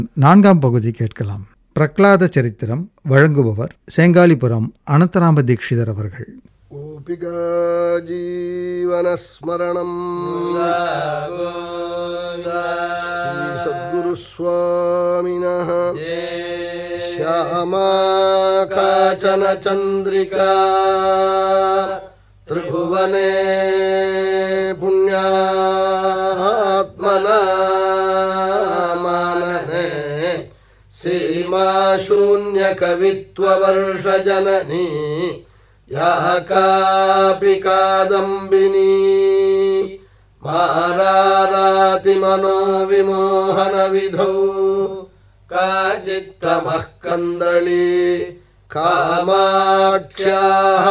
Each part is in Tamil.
நான்காம் பகுதி கேட்கலாம் பிரகலாத சரித்திரம் வழங்குபவர் சேங்காலிபுரம் அனந்தராம தீட்சிதர் அவர்கள் गोपिका जीवनस्मरणम् श्रीसद्गुरुस्वामिनः श्यामा काचन चन्द्रिका त्रिभुवने पुण्यात्मना मानने सीमा शून्यकवित्ववर्षजननी या कापि कादम्बिनी मारारातिमनोविमोहनविधौ काचित्तमः कन्दली कामाक्ष्याः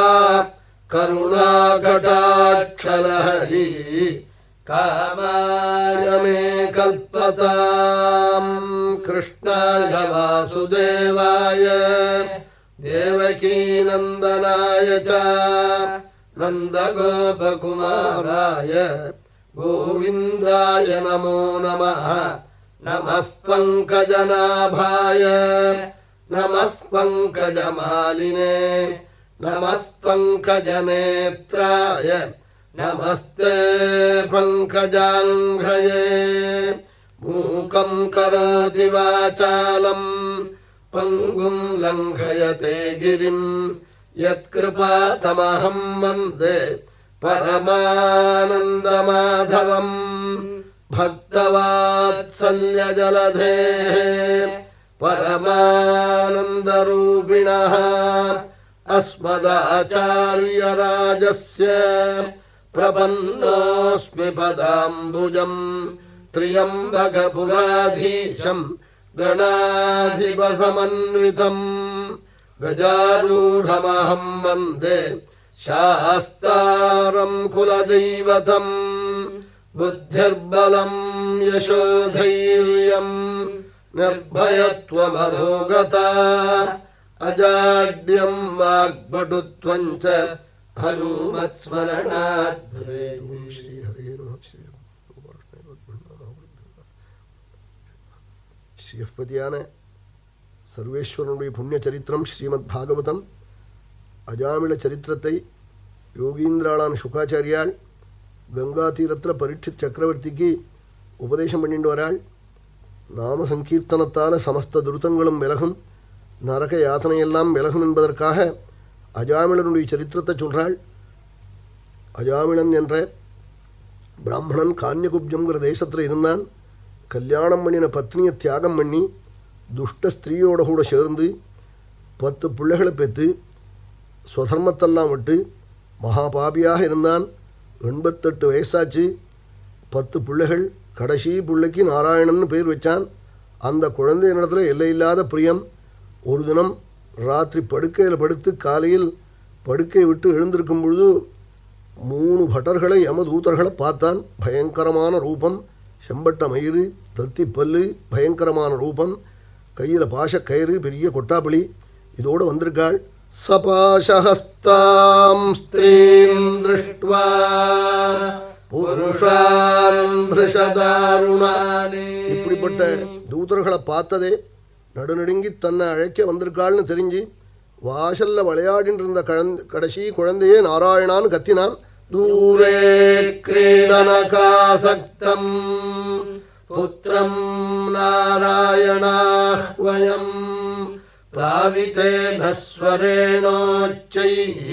करुणाकटाक्षलहरी कामाय मे कल्पताम् कृष्णाय वासुदेवाय देवकीनन्दनाय च नन्दगोपकुमाराय गोविन्दाय नमो नमः नमः पङ्कजनाभाय नमः पङ्कजमालिने नमः पङ्कजनेत्राय नमस्ते पङ्कजाङ्घ्रये मूकं करोति वाचालम् पङ्गुम् लङ्घयते गिरिम् यत्कृपातमहं वन्दे परमानन्दमाधवम् भक्तवात्सल्यजलधेः परमानन्दरूपिणः अस्मदाचार्यराजस्य प्रपन्नोऽस्मि पदाम्बुजम् त्र्यम्बकपुराधीशम् गणाधिपसमन्वितम् गजारूढमहं वन्दे शास्तारं कुलदैवतम् बुद्धिर्बलं यशोधैर्यम् निर्भयत्वमरोगता अजाड्यं वाग्भटुत्वं च हनुमत्स्मरणात् भवेत् श्रीहरे नमः श्री ஸ்ரீஹப்பதியான சர்வேஸ்வரனுடைய புண்ணிய சரித்திரம் ஸ்ரீமத் பாகவதம் அஜாமிள சரித்திரத்தை யோகீந்திராளான சுகாச்சாரியாள் கங்கா தீரத்தில் பரீட்சித் சக்கரவர்த்திக்கு உபதேசம் பண்ணிட்டு வராள் நாம சங்கீர்த்தனத்தால் சமஸ்த துருத்தங்களும் விலகும் நரக யாத்தனையெல்லாம் விலகும் என்பதற்காக அஜாமிளனுடைய சரித்திரத்தை சொல்கிறாள் அஜாமிளன் என்ற பிராமணன் கான்யகுப்ஜங்கிற தேசத்தில் இருந்தான் கல்யாணம் பண்ணின பத்னியை தியாகம் பண்ணி துஷ்ட ஸ்திரீயோட கூட சேர்ந்து பத்து பிள்ளைகளை பெற்று ஸ்வதர்மத்தெல்லாம் விட்டு மகாபாபியாக இருந்தான் எண்பத்தெட்டு வயசாச்சு பத்து பிள்ளைகள் கடைசி பிள்ளைக்கு நாராயணன் பேர் வச்சான் அந்த குழந்தையினிடத்தில் எல்லையில்லாத பிரியம் ஒரு தினம் ராத்திரி படுக்கையில் படுத்து காலையில் படுக்கை விட்டு எழுந்திருக்கும் பொழுது மூணு பட்டர்களை யமதூதர்களை பார்த்தான் பயங்கரமான ரூபம் செம்பட்ட மயிறு தத்தி பல்லு பயங்கரமான ரூபம் கையில் பாசக்கயிறு பெரிய கொட்டாப்பளி இதோடு வந்திருக்காள் சபாசஹஸ்தாம் ஸ்திரீம் திருஷ்டுவா புருஷான் பிருஷதாருணானே இப்படிப்பட்ட தூதர்களை பார்த்ததே நடுநடுங்கி தன்னை அழைக்க வந்திருக்காள்னு தெரிஞ்சு வாசல்ல விளையாடிட்டு இருந்த கழந்த கடைசி குழந்தையே நாராயணான்னு கத்தினான் தூரே क्रीडनकासक्तम् पुत्रम् नारायणाह्वयम् प्लावितेन स्वरेणोच्चैः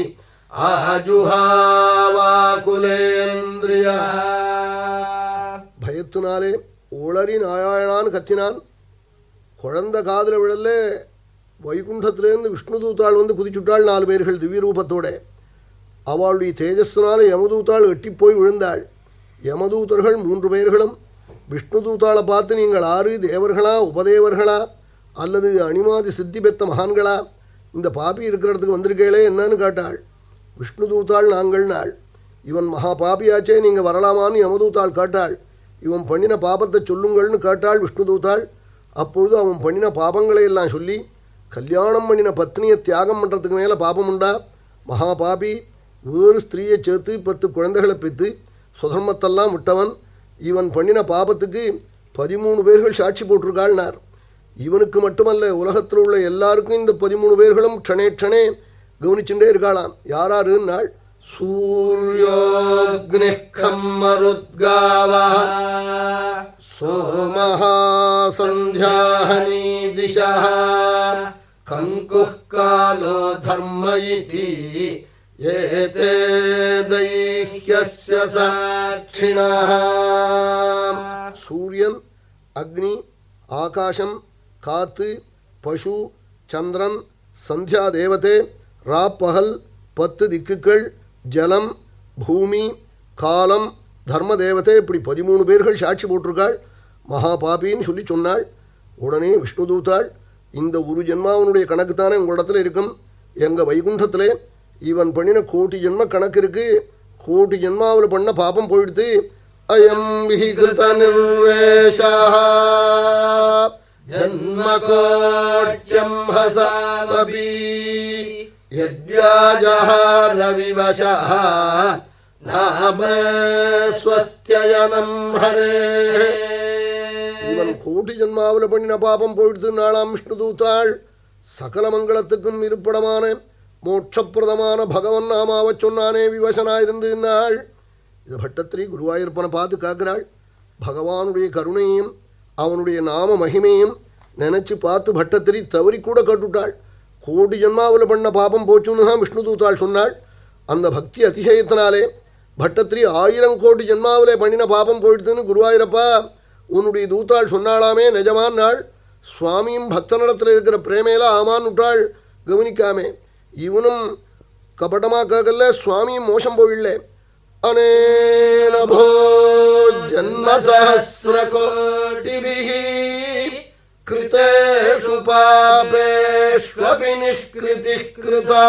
ஆஜுஹாவாகுலேந்திரியா பயத்தினாலே உளறி நாராயணான்னு கத்தினான் குழந்த காதில் விழல வைகுண்டத்திலேருந்து விஷ்ணு தூத்தாள் வந்து குதிச்சுட்டாள் நாலு பேர்கள் திவ்ய ரூபத்தோட அவளுடைய தேஜஸ்னால யமதூத்தாள் எட்டி போய் விழுந்தாள் யமதூதர்கள் மூன்று பேர்களும் விஷ்ணு தூத்தாளை பார்த்து நீங்கள் ஆறு தேவர்களா உபதேவர்களா அல்லது அனிமாதி சித்தி பெத்த மகான்களா இந்த பாப்பி இருக்கிற இடத்துக்கு வந்திருக்கீங்களே என்னன்னு கேட்டாள் விஷ்ணு தூத்தாள் நாங்கள் நாள் இவன் மகா பாப்பியாச்சே நீங்கள் வரலாமான்னு யமதூத்தாள் கேட்டாள் இவன் பண்ணின பாபத்தை சொல்லுங்கள்னு கேட்டாள் விஷ்ணு தூத்தாள் அப்பொழுது அவன் பண்ணின பாபங்களை எல்லாம் சொல்லி கல்யாணம் பண்ணின பத்னியை தியாகம் பண்ணுறதுக்கு மேலே பாபம் உண்டா மகா பாபி வேறு ஸ்திரீயை சேர்த்து பத்து குழந்தைகளை பெற்று சுதர்மத்தெல்லாம் விட்டவன் இவன் பண்ணின பாபத்துக்கு பதிமூணு பேர்கள் சாட்சி போட்டிருக்காள்னார் இவனுக்கு மட்டுமல்ல உலகத்தில் உள்ள எல்லாருக்கும் இந்த பதிமூணு பேர்களும் க்ஷணே க்ஷணே கவனிச்சுட்டே இருக்காளாம் யாராருன்னாள் சூரியோக்னிமருத்காவா सोमः सन्ध्याहनी दिशः कङ्कुः कालो धर्म इति एते दैह्यस्य साक्षिणः சூரியன் அக்னி ஆகாசம் காத்து பசு சந்திரன் சந்தியா தேவதே ராப்பகல் பத்து திக்குகள் ஜலம் பூமி காலம் தர்ம தேவதை இப்படி பதிமூணு பேர்கள் சாட்சி போட்டிருக்காள் மகா பாபின்னு சொல்லி சொன்னாள் உடனே விஷ்ணு தூத்தாள் இந்த ஒரு ஜென்மாவனுடைய கணக்கு தானே உங்களிடத்துல இருக்கும் எங்கள் வைகுண்டத்திலே இவன் பண்ணின கோட்டி ஜென்ம கணக்கு இருக்கு கோட்டி ஜென்மாவில் பண்ண பாபம் போயிடுத்து அயம் விகிருத நிர்வேஷா ஜன்மகோட்யம் ஹசாபி யத்யாஜஹாரவிவசः நாம ஸ்வஸ்தியனம் ஹரே இவன் கோட்டி ஜன்மாவில் பண்ணின பாபம் போயிடுத்து நாளாம் விஷ்ணு தூத்தாள் சகல மங்களத்துக்கும் இருப்பிடமான மோட்சப்பிரதமான பகவன் நாமாவை சொன்னானே விவசனாயிருந்து நாள் இது பட்டத்திரி குருவாயூர்ப்பனை பார்த்து காக்கிறாள் பகவானுடைய கருணையும் அவனுடைய நாம மகிமையும் நினச்சி பார்த்து பட்டத்திரி தவறி கூட கட்டுட்டாள் கோடி ஜன்மாவில் பண்ண பாபம் போச்சுன்னு தான் விஷ்ணு தூத்தாள் சொன்னாள் அந்த பக்தி அதிசயத்தினாலே பட்டத்திரி ஆயிரம் கோடி ஜென்மாவிலே பண்ணின பாபம் போயிடுதுன்னு குருவாயூரப்பா உன்னுடைய தூத்தாள் சொன்னாலாமே நிஜமான் நாள் சுவாமியும் பக்தனிடத்தில் இருக்கிற பிரேமையில ஆமான்னு விட்டாள் கவனிக்காமே இவனும் கபடமா கேட்கல சுவாமியும் மோசம் போயிடல அனேனபோ ஜன்ம சஹசிர கோட்டிபிஹி கிருதேஷு பாபேஷ்வபி நிஷ்கிருதிः கிருதா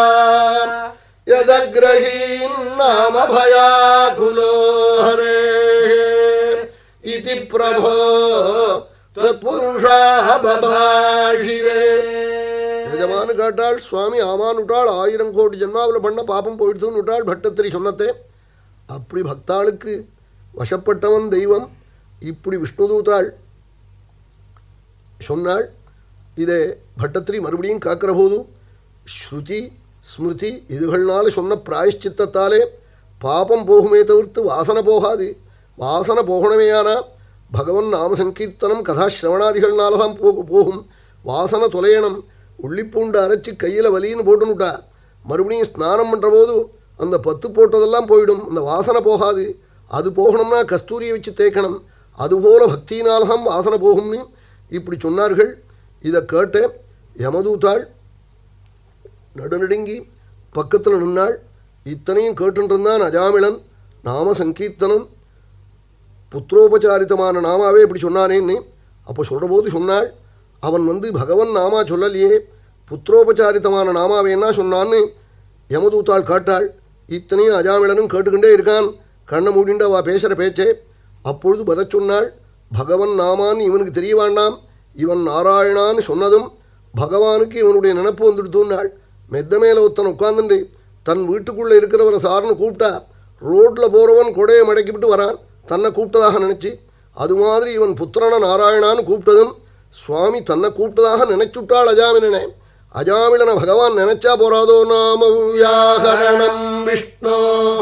यदग्रहीन् नाम भयाकुलो हरे इति प्रभो त्वत्पुरुषाः बभाषिरे நிஜமானு கேட்டாள் சுவாமி ஆமான்னு விட்டாள் ஆயிரம் கோடி ஜென்மாவில் பண்ண பாப்பம் போயிடுதுன்னு விட்டாள் பட்டத்திரி சொன்னத்தே அப்படி பக்தாளுக்கு வசப்பட்டவன் தெய்வம் இப்படி விஷ்ணுதூத்தாள் சொன்னாள் இதை பட்டத்திரி மறுபடியும் காக்கிற போது ஸ்ருதி ஸ்மிருதி இதுகள்னால சொன்ன பிராயஷ்சித்தத்தாலே பாபம் போகுமே தவிர்த்து வாசனை போகாது வாசனை போகணுமேயானா பகவன் நாம சங்கீர்த்தனம் கதாசிரவணாதிகள்னால தான் போக போகும் வாசனை தொலையணும் உள்ளிப்பூண்டு அரைச்சி கையில் வலின்னு போட்டுனுட்டா மறுபடியும் ஸ்நானம் பண்ணுற போது அந்த பத்து போட்டதெல்லாம் போயிடும் அந்த வாசனை போகாது அது போகணும்னா கஸ்தூரியை வச்சு தேய்க்கணும் அதுபோல பக்தியினால்தான் வாசனை போகும்னு இப்படி சொன்னார்கள் இதை கேட்டு யமதூத்தாள் நடுநடுங்கி பக்கத்தில் நின்னாள் இத்தனையும் கேட்டுருந்தான் அஜாமிளன் நாம சங்கீர்த்தனம் புத்திரோபச்சாரித்தமான நாமாவே இப்படி சொன்னானேன்னு அப்போ சொல்கிற போது சொன்னாள் அவன் வந்து பகவன் நாமா சொல்லலையே புத்திரோபச்சாரித்தமான நாமாவே என்ன சொன்னான்னு யமதூத்தாள் காட்டாள் இத்தனையும் அஜாமிளனும் கேட்டுக்கிட்டே இருக்கான் கண்ணை மூடிண்டு அவள் பேசுகிற பேச்சே அப்பொழுது பதச் சொன்னாள் பகவன் நாமான்னு இவனுக்கு தெரிய வேண்டாம் இவன் நாராயணான்னு சொன்னதும் பகவானுக்கு இவனுடைய நினப்பு வந்துடுத்துன்னாள் மெத்த மேலே ஒருத்தன் உட்காந்துண்டு தன் வீட்டுக்குள்ளே இருக்கிறவரை சார்னு கூப்பிட்டா ரோட்டில் போகிறவன் கொடையை மடக்கிவிட்டு வரான் தன்னை கூப்பிட்டதாக நினச்சி அது மாதிரி இவன் புத்திரன நாராயணான்னு கூப்பிட்டதும் சுவாமி தன்னை கூப்பிட்டதாக நினைச்சுட்டாள் அஜாமிலனை அஜாமிலனை பகவான் நினைச்சா போறாதோ நாம வியாகரணம் விஷ்ணோ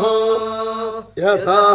யதா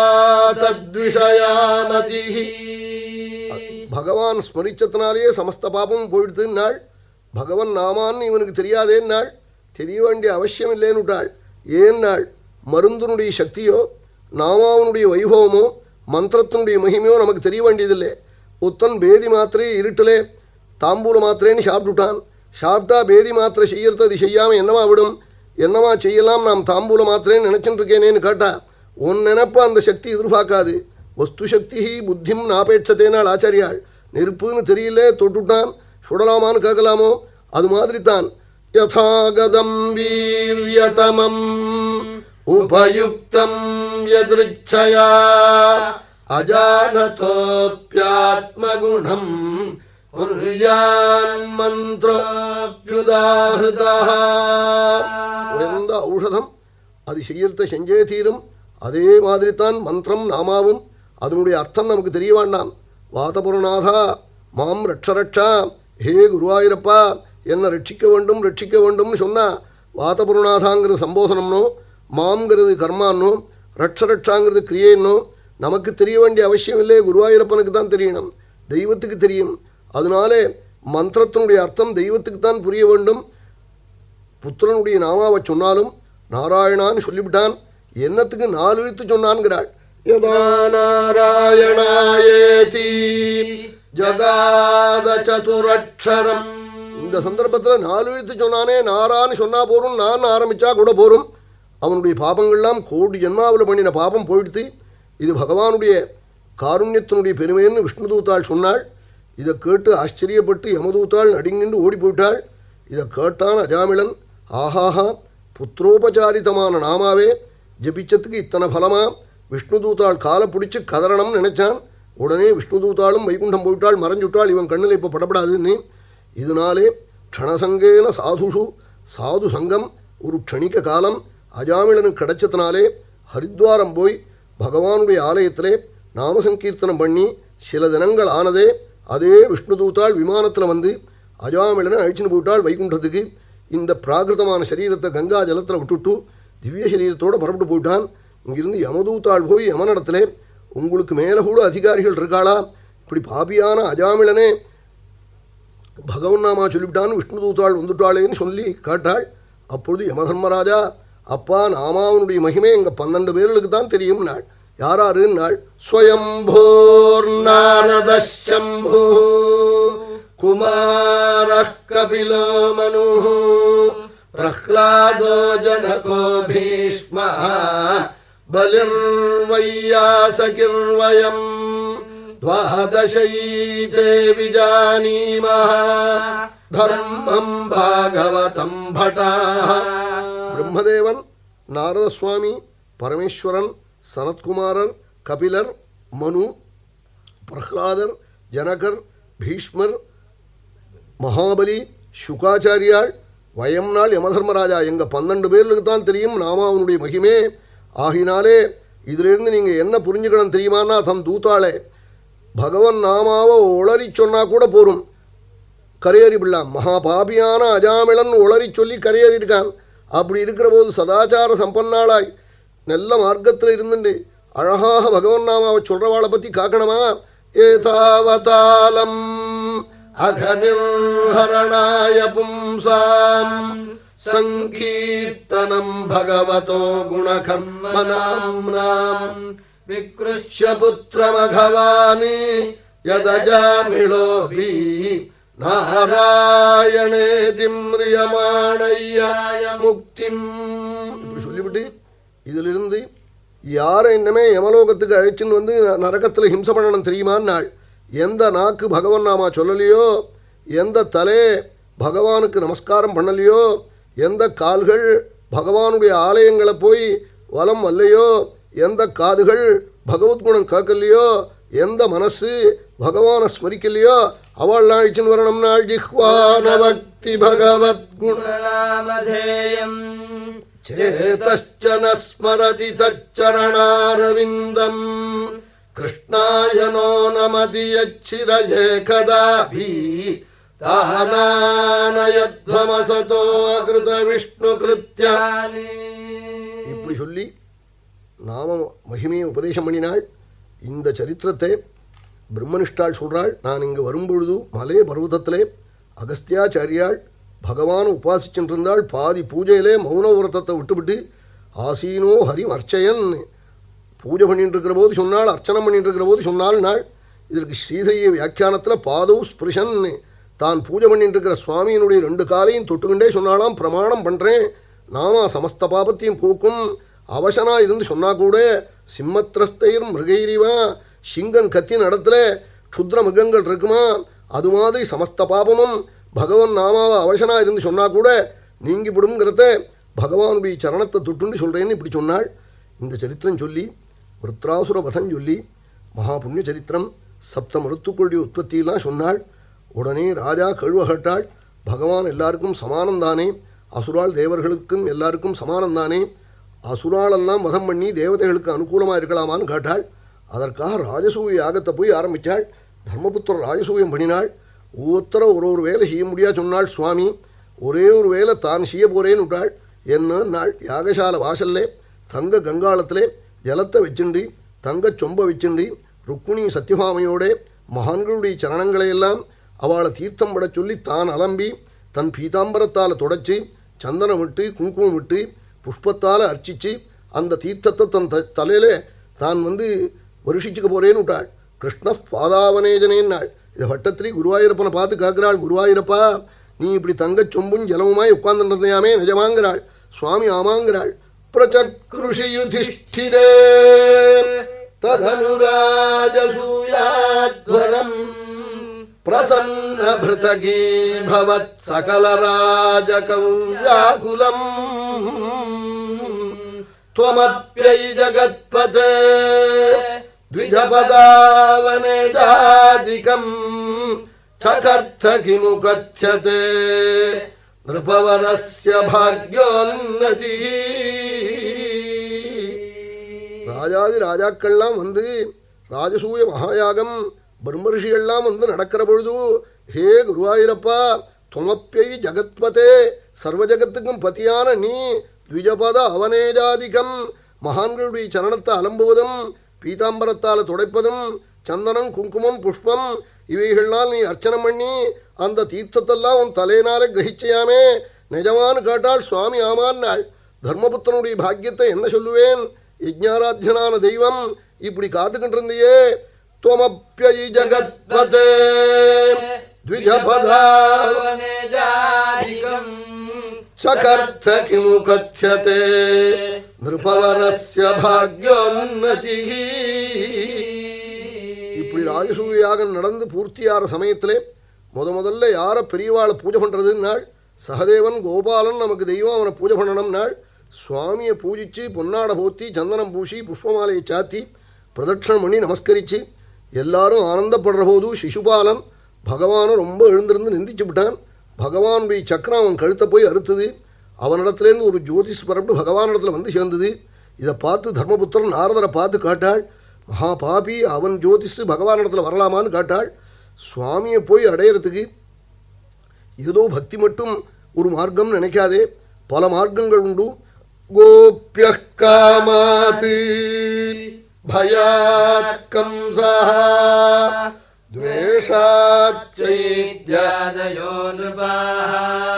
தத்விஷயாமதி பகவான் ஸ்மரிச்சத்தினாலேயே சமஸ்த பாபமும் போயிடுத்துன்னாள் பகவன் நாமான்னு இவனுக்கு தெரியாதேன்னாள் தெரிய வேண்டிய அவசியம் இல்லைன்னுட்டாள் ஏன்னாள் மருந்தினுடைய சக்தியோ நாமாவனுடைய வைபவமோ மந்திரத்தினுடைய மகிமையோ நமக்கு தெரிய வேண்டியதில்லை ஒத்தன் பேதி மாத்திரை இருட்டிலே தாம்பூல மாத்திரைன்னு சாப்பிட்டுட்டான் சாப்பிட்டா பேதி மாத்திரை செய்யறது அது செய்யாமல் என்னவா விடும் என்னவா செய்யலாம் நாம் தாம்பூல மாத்திரைன்னு நினச்சிட்டு இருக்கேனேன்னு கேட்டா உன் நினப்ப அந்த சக்தி எதிர்பார்க்காது வஸ்து சக்தி புத்திம் நாபேட்சத்தேனாள் ஆச்சாரியாள் நெருப்புன்னு தெரியல தொட்டுட்டான் சுடலாமான்னு கேட்கலாமோ அது மாதிரி தான் யதாகதம் வீரியதமம் உபயுக்தம் யதிருச்சயா அஜானதோப்பியாத்மகுணம் குர்யான் மந்திரோப்யுதாஹிருதா உயர்ந்த ஔஷதம் அது செய்யறத செஞ்சே தீரும் அதே மாதிரி தான் மந்திரம் நாமாவும் அதனுடைய அர்த்தம் நமக்கு தெரிய வேண்டாம் வாதபுரநாதா மாம் ரட்ச ரட்சா ஹே குருவாயூரப்பா என்னை ரட்சிக்க வேண்டும் ரட்சிக்க வேண்டும்னு சொன்னா வாதபுரநாதாங்கிறது சம்போதனம்னோ மாம்ங்கிறது கர்மான்னோ ரட்ச ரட்சாங்கிறது கிரியைன்னோ நமக்கு தெரிய வேண்டிய அவசியம் இல்லை குருவாயூரப்பனுக்கு தான் தெரியணும் தெய்வத்துக்கு தெரியும் அதனாலே மந்திரத்தினுடைய அர்த்தம் தெய்வத்துக்கு தான் புரிய வேண்டும் புத்திரனுடைய நாமாவை சொன்னாலும் நாராயணான்னு சொல்லிவிட்டான் என்னத்துக்கு நாலு இழுத்து சொன்னான்கிறாள் யதா நாராயணாயேதி ஜகாத சதுரட்சரம் இந்த சந்தர்ப்பத்தில் நாலு இழுத்து சொன்னானே நாரான்னு சொன்னா போரும் நான் ஆரம்பிச்சா கூட போரும் அவனுடைய பாபங்கள்லாம் கோடி ஜென்மாவில் பண்ணின பாபம் போயிடுத்து இது பகவானுடைய காருண்யத்தினுடைய பெருமைன்னு விஷ்ணுதூத்தாள் சொன்னாள் இதை கேட்டு ஆச்சரியப்பட்டு யமதூத்தாள் நடுங்கிண்டு ஓடி போயிட்டாள் இதை கேட்டான் அஜாமிளன் ஆஹாஹா புத்திரோபசாரிதமான நாமாவே ஜபிச்சத்துக்கு இத்தனை பலமா விஷ்ணுதூத்தாள் காலை பிடிச்சி கதறணும்னு நினைச்சான் உடனே விஷ்ணுதூத்தாளும் வைகுண்டம் போயிட்டாள் மறைஞ்சுட்டாள் இவன் கண்ணில் இப்போ படப்படாதுன்னு இதனாலே க்ஷணசங்கேன சாதுஷு சாது சங்கம் ஒரு க்ஷணிக காலம் அஜாமிளனுக்கு கிடைச்சதுனாலே ஹரித்வாரம் போய் பகவானுடைய ஆலயத்திலே நாமசங்கீர்த்தனம் பண்ணி சில தினங்கள் ஆனதே அதே விஷ்ணுதூத்தாள் விமானத்தில் வந்து அஜாமிளனை அழிச்சுன்னு போயிட்டாள் வைகுண்டத்துக்கு இந்த பிராகிருதமான சரீரத்தை கங்கா ஜலத்தில் விட்டுட்டு திவ்ய சரீரத்தோடு புறப்பட்டு போயிட்டான் இங்கிருந்து யமதூத்தாள் போய் யமனிடத்திலே உங்களுக்கு மேலே கூட அதிகாரிகள் இருக்காளா இப்படி பாபியான அஜாமிளனே பகவன் நாமா சொல்லிவிட்டான்னு விஷ்ணுதூத்தாள் வந்துட்டாளேன்னு சொல்லி கேட்டாள் அப்பொழுது யமதர்மராஜா அப்பா நாமாவனுடைய மகிமை எங்கள் பன்னெண்டு பேர்களுக்கு தான் தெரியும் நாள் யாராருன்னு நாள் ஸ்வயம்போர் நாரத சம்பு குமார கபிலோ மனு பிரஹ்லாதோ ஜனகோ பீஷ்ம பலிர்வையாசகிர்வயம் द्वादशैते विजानीमः தர்மம் பாகவதம் பட்டாः பிரம்மதேவன் நாரத சுவாமி பரமேஸ்வரன் சனத்குமாரர் கபிலர் மனு பிரஹ்லாதர் ஜனகர் பீஷ்மர் மகாபலி சுகாச்சாரியாள் வயம் நாள் யமதர்மராஜா எங்கள் பன்னெண்டு பேர்களுக்கு தான் தெரியும் நாமாவனுடைய மகிமே ஆகினாலே இதிலிருந்து நீங்கள் என்ன புரிஞ்சுக்கணும் தெரியுமான்னா தன் தூத்தாளே பகவன் நாமாவை உளறி சொன்னா கூட போரும் கரையேறி விடலாம் மகா பாபியான அஜாமிளன் உளறி சொல்லி கரையேறி இருக்கான் அப்படி இருக்கிற போது சதாச்சார சம்பன்னாளாய் நல்ல மார்க்கத்தில் இருந்துட்டு அழகாக பகவன் நாமாவை சொல்றவாளை பற்றி காக்கணுமா ஏதாவதாலம் அகநிர்ஹரணாய பும்சாம் சங்கீர்த்தனம் பகவதோ குணகர்மனாம் विकृष्य पुत्रमघवानि यदजामिळोऽपि நாராயணேதி மிரியமாணையாய முக்திம் இப்படி சொல்லிவிட்டு இதிலிருந்து யாரை இன்னமே யமலோகத்துக்கு அழைச்சின்னு வந்து நரகத்தில் ஹிம்சை பண்ணணும் தெரியுமான்னு நாள் எந்த நாக்கு பகவன் நாமா சொல்லலையோ எந்த தலே பகவானுக்கு நமஸ்காரம் பண்ணலையோ எந்த கால்கள் பகவானுடைய ஆலயங்களை போய் வலம் வரலையோ எந்த காதுகள் பகவத்குணம் கேட்கலையோ எந்த மனசு பகவானை ஸ்மரிக்கலையோ அவள்லாம் அழிச்சுன்னு வரணும் நாள் ஜிஹ்வானபக்தி பகவத்குண நாமதேயம் चेतश्च न स्मरति तच्चरणारविन्दम् कृष्णाय नो नमति यच्छिरये कदापि तानानयध्वमसतो अकृतविष्णुकृत्य இப்படி சொல்லி நாம மகிமையை உபதேசம் பண்ணினாள் இந்த சரித்திரத்தை பிரம்மனிஷ்டாள் சொல்றாள் நான் இங்கு வரும்பொழுது மலை பர்வதத்திலே அகஸ்தியாச்சாரியாள் பகவான் உபாசிச்சுருந்தாள் பாதி பூஜையிலே மௌன விரதத்தை விட்டுவிட்டு ஆசீனோ ஹரி அர்ச்சயன் பூஜை பண்ணிட்டு இருக்கிற போது சொன்னாள் அர்ச்சனை பண்ணிட்டு இருக்கிற போது சொன்னாள் நாள் இதற்கு ஸ்ரீதைய வியாக்கியானத்தில் பாதவு ஸ்பிருஷன் தான் பூஜை பண்ணிட்டு இருக்கிற சுவாமியினுடைய ரெண்டு காலையும் தொட்டுக்கொண்டே சொன்னாலாம் பிரமாணம் பண்ணுறேன் நாம சமஸ்த பாபத்தையும் போக்கும் அவசனா இருந்து சொன்னா கூட சிம்மத்திரஸ்தைர் மிருகைரிவா சிங்கன் கத்தின் இடத்துல க்ஷுத்ர மிருகங்கள் இருக்குமா அது மாதிரி சமஸ்த பாபமும் பகவான் நாமாவை அவசனா இருந்து சொன்னா கூட நீங்கி விடுங்கிறத பகவானுடைய சரணத்தை தொட்டுண்டு சொல்கிறேன்னு இப்படி சொன்னாள் இந்த சரித்திரம் சொல்லி விருத்ராசுர வதம் சொல்லி மகா புண்ணிய சரித்திரம் சப்த மருத்துக்களுடைய உற்பத்தியெல்லாம் சொன்னாள் உடனே ராஜா கழுவகட்டாள் பகவான் எல்லாருக்கும் சமானம் தானே அசுராள் தேவர்களுக்கும் எல்லாருக்கும் சமானம் தானே அசுராளெல்லாம் வதம் பண்ணி தேவதைகளுக்கு அனுகூலமாக இருக்கலாமான்னு கேட்டாள் அதற்காக ராஜசூய யாகத்தை போய் ஆரம்பித்தாள் தர்மபுத்திரர் ராஜசூயம் பண்ணினாள் ஒவ்வொருத்தர ஒரு ஒரு வேலை செய்ய முடியா சொன்னாள் சுவாமி ஒரே ஒரு வேலை தான் செய்ய போறேன்னு விட்டாள் என்ன நாள் யாகசால வாசல்லே தங்க கங்காளத்திலே ஜலத்தை வச்சுண்டு தங்கச் சொம்ப வச்சுண்டு ருக்மிணி சத்யபாமையோட மகான்களுடைய சரணங்களை எல்லாம் அவளை தீர்த்தம் பட சொல்லி தான் அலம்பி தன் பீதாம்பரத்தால் தொடச்சி சந்தனம் விட்டு குங்குமம் விட்டு புஷ்பத்தால் அர்ச்சிச்சு அந்த தீர்த்தத்தை தன் த தலையில் தான் வந்து வருஷிச்சுக்க போறேன்னு விட்டாள் கிருஷ்ண பாதாவனேஜனேன்னாள் இதை வட்டத்திரி குருவாயூரப்பனை பார்த்து காக்கிறாள் குருவாயூரப்பா நீ இப்படி தங்கச் சொம்பும் ஜலமுமாய் உட்கார்ந்துருந்தையாமே நிஜமாங்கிறாள் சுவாமி ஆமாங்கிறாள் பிரச்சக்ருஷி யுதிஷ்டிரே ததனுராஜசூயாத்வரம் பிரசன்ன பிருதகீர்பவத் சகலராஜகௌயாகுலம் त्वमप्यै जगत्पते द्विजपदावनेजादिकम् चकर्थ किमु कथ्यते नृपवरस्य भाग्योन्नति ராஜாதி ராஜாக்கள்லாம் வந்து ராஜசூய மகாயாகம் பிரம்மரிஷிகள்லாம் வந்து நடக்கிற பொழுது ஹே குருவாயூரப்பா துவமப்பியை ஜகத்பதே சர்வ ஜகத்துக்கும் பதியான நீ த்விஜபத அவனேஜாதிகம் மகான்களுடைய சரணத்தை அலம்புவதும் பீதாம்பரத்தால் துடைப்பதும் சந்தனம் குங்குமம் புஷ்பம் இவைகள்னால் நீ அர்ச்சனை பண்ணி அந்த தீர்த்தத்தெல்லாம் உன் தலையினாலே கிரகிச்சையாமே நிஜமான்னு கேட்டாள் சுவாமி ஆமான்னாள் தர்மபுத்தனுடைய பாக்கியத்தை என்ன சொல்லுவேன் யஜ்ஞாராத்தியனான தெய்வம் இப்படி காத்துக்கிட்டு இருந்தியே துவமப்பியை ஜகத்பதே த்விஜபதா वनेजादिकम् சகர்த்த கிமு கத்தியதே நிருபவரஸ்ய பாக்யோன்னதி இப்படி ராஜசூயாகம் நடந்து பூர்த்தியாகிற சமயத்திலே முத முதல்ல யாரை பெரியவாளை பூஜை பண்ணுறதுன்னாள் சகதேவன் கோபாலன் நமக்கு தெய்வம் அவனை பூஜை பண்ணணும்னாள் சுவாமியை பூஜிச்சு பொன்னாடை போத்தி சந்தனம் பூசி புஷ்பமாலையை சாத்தி பிரதட்சணம் பண்ணி நமஸ்கரித்து எல்லாரும் ஆனந்தப்படுற போது சிசுபாலன் பகவானை ரொம்ப எழுந்திருந்து நிந்திச்சு விட்டான் பகவானுடைய சக்கரம் அவன் கழுத்தை போய் அறுத்தது அவனிடத்துலேருந்து ஒரு ஜோதிஷ் பரப்பு பகவானிடத்தில் வந்து சேர்ந்தது இதை பார்த்து தர்மபுத்திரன் நாரதரை பார்த்து காட்டாள் மகா பாபி அவன் ஜோதிஷ் பகவானிடத்தில் வரலாமான்னு காட்டாள் சுவாமியை போய் அடையிறதுக்கு ஏதோ பக்தி மட்டும் ஒரு மார்க்கம் நினைக்காதே பல மார்க்கங்கள் உண்டு கோபிய காமாத் பயாத் கம்சா துவேஷாத் சைத்யா चैत्यादयो नृपाः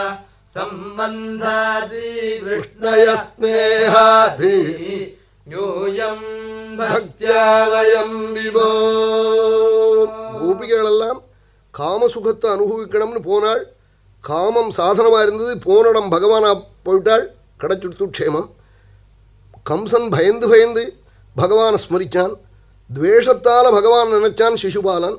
सम्बन्धादि கிருஷ்ணய ஸ்நேகாத் यूयम् பக்தியா வயம் விபோ கோபிகளெல்லாம் காமசுகத்தை அனுபவிக்கணும்னு போனாள் காமம் சாதனமாக இருந்தது போனடம் பகவானா போயிட்டாள் கிடைச்சுடுத்து க்ஷேமம் கம்சன் பயந்து பயந்து பகவானை ஸ்மரிச்சான் துவேஷத்தால் பகவான் நினைச்சான் சிசுபாலன்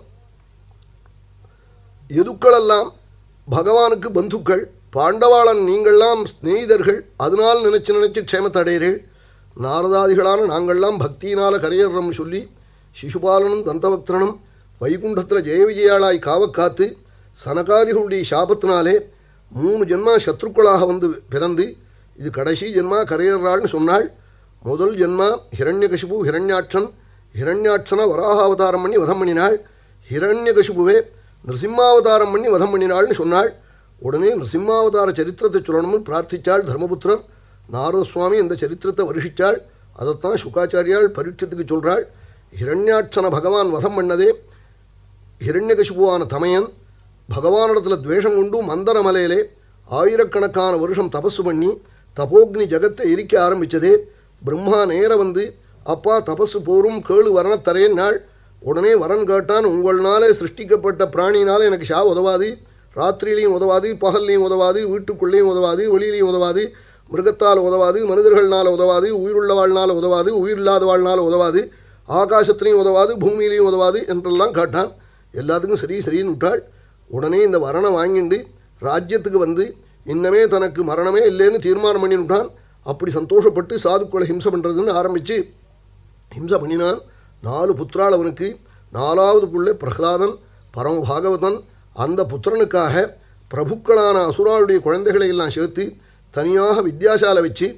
எதுக்களெல்லாம் பகவானுக்கு பந்துக்கள் பாண்டவாளன் நீங்கள்லாம் சிநேகிதர்கள் அதனால் நினைச்சு நினைச்சு க்ஷேமத்தை அடைகிறீர்கள் நாரதாதிகளான நாங்கள்லாம் பக்தியினால் கரையேறோம்னு சொல்லி சிசுபாலனும் தந்தபக்தனும் வைகுண்டத்தில் ஜெய விஜயாளாய் காவக்காத்து சனகாதிகளுடைய சாபத்தினாலே மூணு ஜென்மா சத்ருக்களாக வந்து பிறந்து இது கடைசி ஜென்மா கரையேறாள்னு சொன்னாள் முதல் ஜென்மா ஹிரண்யகசிபு ஹிரண்யாட்சன் ஹிரண்யாட்சனை வராகாவதாரம் பண்ணி வதம் பண்ணினாள் ஹிரண்யகசிபுவே நிருசிம்மாவதாரம் பண்ணி வதம் பண்ணினாள்னு சொன்னாள் உடனே நிருசிம்மாவதார சரித்திரத்தை சொல்லணும்னு பிரார்த்திச்சாள் தர்மபுத்திரர் நாரத சுவாமி இந்த சரித்திரத்தை வருஷிச்சாள் அதைத்தான் சுகாச்சாரியாள் பரீட்சத்துக்கு சொல்கிறாள் ஹிரண்யாட்சன பகவான் வதம் பண்ணதே ஹிரண்யகசிபுவான தமையன் பகவானிடத்தில் துவேஷம் கொண்டு மந்தரமலையிலே ஆயிரக்கணக்கான வருஷம் தபசு பண்ணி தபோக்னி ஜகத்தை எரிக்க ஆரம்பித்ததே பிரம்மா நேர வந்து அப்பா தபசு போரும் கேளு வரணத்தரேன் நாள் உடனே வரன் கேட்டான் உங்கள்னாலே சிருஷ்டிக்கப்பட்ட பிராணினால எனக்கு ஷா உதவாது ராத்திரியிலையும் உதவாது பகல்லையும் உதவாது வீட்டுக்குள்ளேயும் உதவாது வெளியிலையும் உதவாது மிருகத்தால் உதவாது மனிதர்கள்னால உதவாது உயிருள்ளவாழ்னால உதவாது உயிரில்லாதவாழ்னால உதவாது ஆகாசத்துலேயும் உதவாது பூமியிலையும் உதவாது என்றெல்லாம் கேட்டான் எல்லாத்துக்கும் சரி சரின்னு விட்டாள் உடனே இந்த வரணை வாங்கிண்டு ராஜ்யத்துக்கு வந்து இன்னமே தனக்கு மரணமே இல்லைன்னு தீர்மானம் பண்ணி விட்டான் அப்படி சந்தோஷப்பட்டு சாதுக்களை ஹிம்சை பண்ணுறதுன்னு ஆரம்பித்து ஹிம்சை பண்ணினான் நாலு புத்திராள் அவனுக்கு நாலாவது புள்ளை பிரகலாதன் பரம பாகவதன் அந்த புத்திரனுக்காக பிரபுக்களான அசுராளுடைய குழந்தைகளை எல்லாம் சேர்த்து தனியாக வித்யாசாலை வச்சு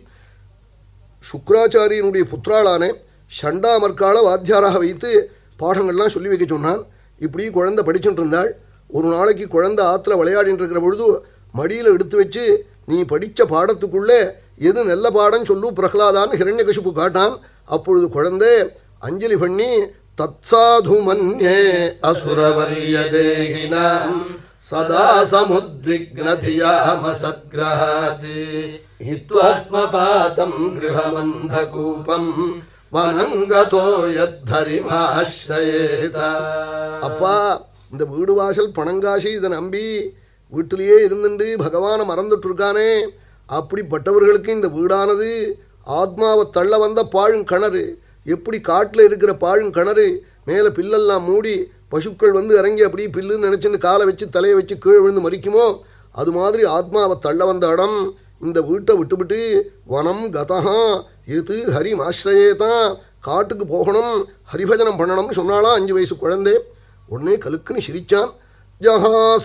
சுக்ராச்சாரியனுடைய புத்திராளான ஷண்டாமர்கால வாத்தியாராக வைத்து பாடங்கள்லாம் சொல்லி வைக்க சொன்னான் இப்படி குழந்தை படிச்சுட்டு இருந்தாள் ஒரு நாளைக்கு குழந்தை ஆற்றுல விளையாடிட்டு இருக்கிற பொழுது மடியில் எடுத்து வச்சு நீ படித்த பாடத்துக்குள்ளே எது நல்ல பாடம் சொல்லு பிரகலாதான்னு ஹிரண்யகசிப்பு காட்டான் அப்பொழுது குழந்தை அஞ்சலி பண்ணி தத்சாது மன்யே அசுரவர்ய தேகினாம் சதா சமுத்விக்னதியாம சத்கிரஹாத் ஹித்வாத்மபாதம் கிரகமந்தகூபம் வனங்கதோ யத்தரிமாஸ்ரயேத அப்பா இந்த வீடு வாசல் பணங்காசி இதை நம்பி வீட்டிலேயே இருந்துட்டு பகவானை மறந்துட்டு இருக்கானே அப்படிப்பட்டவர்களுக்கு இந்த வீடானது ஆத்மாவை தள்ள வந்த பாழுங்கிணறு எப்படி காட்டில் இருக்கிற பாழுங்கிணறு மேலே பில்லெல்லாம் மூடி பசுக்கள் வந்து இறங்கி அப்படி பில்லுன்னு நினச்சின்னு காலை வச்சு தலையை வச்சு கீழே விழுந்து மறிக்குமோ அது மாதிரி ஆத்மாவை தள்ள வந்த இடம் இந்த வீட்டை விட்டுவிட்டு வனம் கதஹா இது ஹரி ஆசிரயே தான் காட்டுக்கு போகணும் ஹரிபஜனம் பண்ணணும்னு சொன்னாலாம் அஞ்சு வயசு குழந்தை உடனே கலுக்குன்னு சிரிச்சான் ஜஹாச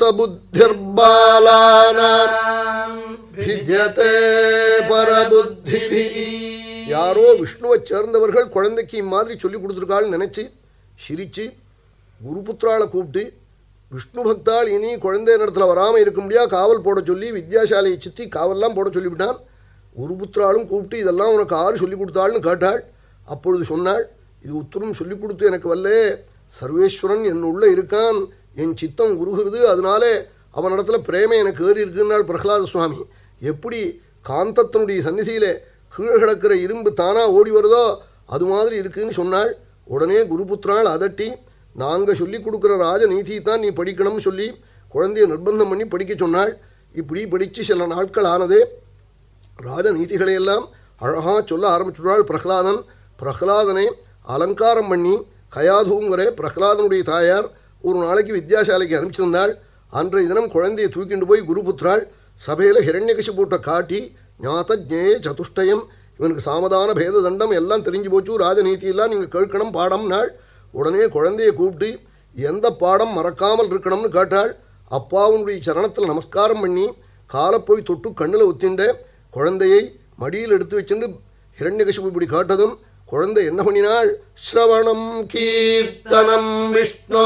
புத்திர்பாலானாம் வித்யதே பரபுத்திபி யாரோ விஷ்ணுவை சேர்ந்தவர்கள் குழந்தைக்கு இம்மாதிரி சொல்லி கொடுத்துருக்காள்னு நினச்சி சிரிச்சு குருபுத்திராளை கூப்பிட்டு விஷ்ணு பக்தாள் இனி குழந்தை இடத்துல வராமல் இருக்க முடியா காவல் போட சொல்லி வித்யாசாலையை சுற்றி காவல்லாம் போட சொல்லிவிட்டான் குருபுத்திராளும் கூப்பிட்டு இதெல்லாம் உனக்கு ஆறு சொல்லி கொடுத்தாள்னு கேட்டாள் அப்பொழுது சொன்னாள் இது உத்தரம் சொல்லி கொடுத்து எனக்கு வல்லே சர்வேஸ்வரன் என் உள்ள இருக்கான் என் சித்தம் உருகுறது அதனாலே அவனிடத்துல பிரேமை எனக்கு ஏறி இருக்குன்னாள் பிரகலாத சுவாமி எப்படி காந்தத்தினுடைய சந்நிதியிலே கீழே கிடக்கிற இரும்பு தானா ஓடி வருதோ அது மாதிரி இருக்குன்னு சொன்னாள் உடனே குருபுத்திராள் அதட்டி நாங்கள் சொல்லி கொடுக்குற ராஜநீதி தான் நீ படிக்கணும்னு சொல்லி குழந்தைய நிர்பந்தம் பண்ணி படிக்க சொன்னாள் இப்படி படித்து சில நாட்கள் ஆனதே ராஜநீதிகளை எல்லாம் அழகாக சொல்ல ஆரம்பிச்சுட்டாள் பிரகலாதன் பிரகலாதனை அலங்காரம் பண்ணி கயாதுங்கிற பிரகலாதனுடைய தாயார் ஒரு நாளைக்கு வித்யாசாலைக்கு அனுப்பிச்சிருந்தாள் அன்றைய தினம் குழந்தையை தூக்கிண்டு போய் குருபுத்திராள் சபையில் ஹிரண்யகசிபூட்டை காட்டி ஞாத ஜேய சதுஷ்டயம் இவனுக்கு சாமதான பேத தண்டம் எல்லாம் தெரிஞ்சு போச்சு ராஜநீதியெல்லாம் நீங்கள் கேட்கணும் பாடம் நாள் உடனே குழந்தையை கூப்பிட்டு எந்த பாடம் மறக்காமல் இருக்கணும்னு கேட்டாள் அப்பாவுடைய சரணத்தில் நமஸ்காரம் பண்ணி காலை போய் தொட்டு கண்ணில் ஒத்திண்ட குழந்தையை மடியில் எடுத்து வச்சுட்டு ஹிரண்யகசிபு இப்படி காட்டதும் குழந்தை என்ன பண்ணினாள் ஸ்ரவணம் கீர்த்தனம் விஷ்ணோ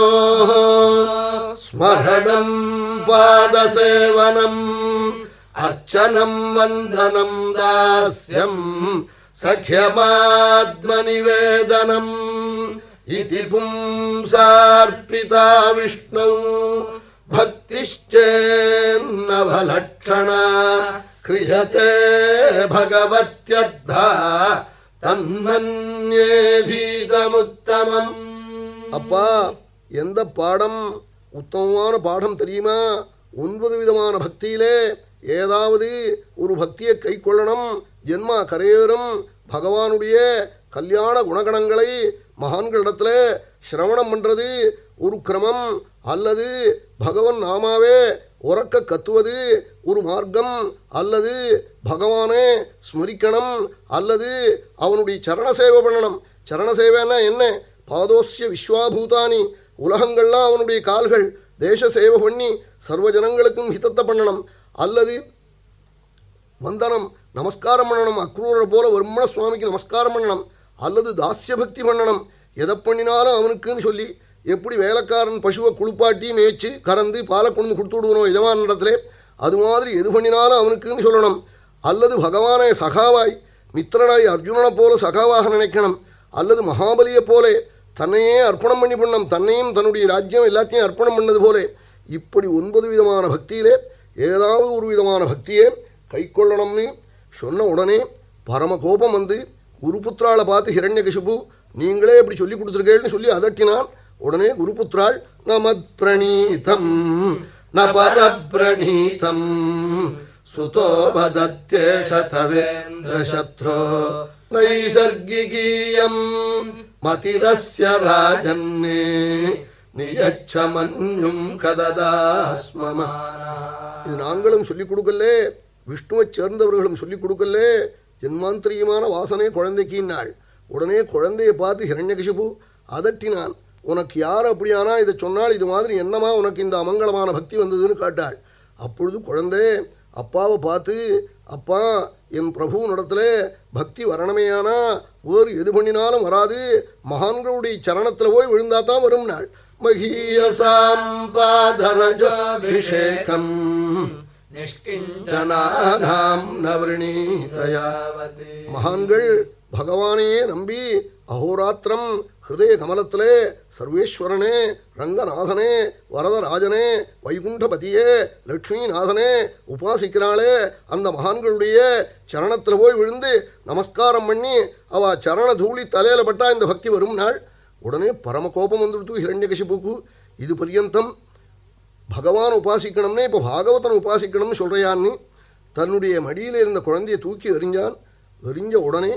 ஸ்மரணம் பாதசேவனம் அர்ச்சனம் வந்தனம் தாஸ்யம் சഖ്യമാത്മനിവേദനം इति पुंसार्पिता विष्णौ भक्तिश्चेन्नभलक्षणा क्रियते भगवत्यद्धा தன்மன்யேதீதமுத்தமம் அப்பா எந்த பாடம் உத்தமமான பாடம் தெரியுமா ஒன்பது விதமான பக்தியிலே ஏதாவது ஒரு பக்தியை கை கொள்ளணும் ஜென்மா கரையேறும் பகவானுடைய கல்யாண குணகணங்களை மகான்களிடத்துல சிரவணம் பண்ணுறது ஒரு கிரமம் அல்லது பகவன் நாமாவே உறக்க கத்துவது ஒரு மார்க்கம் அல்லது பகவானே ஸ்மரிக்கணும் அல்லது அவனுடைய சரண சேவை பண்ணணும் சரண சேவைன்னா என்ன பாதோசிய விஸ்வாபூதானி உலகங்கள்லாம் அவனுடைய கால்கள் தேச சேவை பண்ணி சர்வ ஜனங்களுக்கும் ஹிதத்தை பண்ணணும் அல்லது வந்தனம் நமஸ்காரம் பண்ணணும் அக்ரூரரை போல வருமண சுவாமிக்கு நமஸ்காரம் பண்ணணும் அல்லது தாஸ்ய பக்தி பண்ணணும் எதை பண்ணினாலும் அவனுக்குன்னு சொல்லி எப்படி வேலைக்காரன் பசுவை குளிப்பாட்டி மேய்ச்சி கறந்து பாலை கொண்டு கொடுத்து விடுவனோ எஜமான இடத்துல அது மாதிரி எது பண்ணினாலும் அவனுக்குன்னு சொல்லணும் அல்லது பகவானை சகாவாய் மித்திரனாய் அர்ஜுனனை போல சகாவாக நினைக்கணும் அல்லது மகாபலியை போலே தன்னையே அர்ப்பணம் பண்ணி பண்ணணும் தன்னையும் தன்னுடைய ராஜ்யம் எல்லாத்தையும் அர்ப்பணம் பண்ணது போலே இப்படி ஒன்பது விதமான பக்தியிலே ஏதாவது ஒரு விதமான பக்தியை கை கொள்ளணும்னு சொன்ன உடனே பரம கோபம் வந்து குருபுத்திராளை பார்த்து ஹிரண்யகசிபு நீங்களே இப்படி சொல்லி கொடுத்துருக்கேன்னு சொல்லி அதட்டினான் உடனே குருபுத்திராள் நமத் பிரணீதம் ந பரப்பிரணீதம் சுதோ பதத்யேஷதவேந்திரசத்ரோ நைசர்கிகீயம் மதிரஸ்ய ராஜன்னே நியச்ச மன்யும் கததாஸ்மமா இது நாங்களும் சொல்லிக் கொடுக்கலே விஷ்ணுவைச் சேர்ந்தவர்களும் சொல்லிக் கொடுக்கலே ஜென்மாந்திரியமான வாசனை குழந்தைக்கின்னாள் உடனே குழந்தையை பார்த்து ஹிரண்யகசிபு அதட்டினான் உனக்கு யார் அப்படியானா இதை சொன்னால் இது மாதிரி என்னமா உனக்கு இந்த அமங்கலமான பக்தி வந்ததுன்னு காட்டாள் அப்பொழுது குழந்தை அப்பாவை பார்த்து அப்பா என் பிரபு நடத்துல பக்தி வரணுமேயானா வேறு எது பண்ணினாலும் வராது மகான்களுடைய சரணத்தில் போய் விழுந்தா தான் வரும் நாள் மகீயசாம் பாதரஜாபிஷேகம் ஜனானாம் நவர்ணீதயா மகான்கள் மகான்களையே நம்பி அகோராத்திரம் ஹிருதய கமலத்திலே சர்வேஸ்வரனே ரங்கநாதனே வரதராஜனே வைகுண்டபதியே லட்சுமிநாதனே உபாசிக்கிறாளே அந்த மகான்களுடைய சரணத்தில் போய் விழுந்து நமஸ்காரம் பண்ணி அவ சரண தூளி தலையில பட்டா இந்த பக்தி வரும் நாள் உடனே பரம கோபம் வந்துடுத்து ஹிரண்யகசிபுக்கு இது பர்யந்தம் பகவான் உபாசிக்கணும்னே இப்போ பாகவதன் உபாசிக்கணும்னு சொல்கிறையான்னு தன்னுடைய மடியில் இருந்த குழந்தையை தூக்கி எறிஞ்சான் எறிஞ்ச உடனே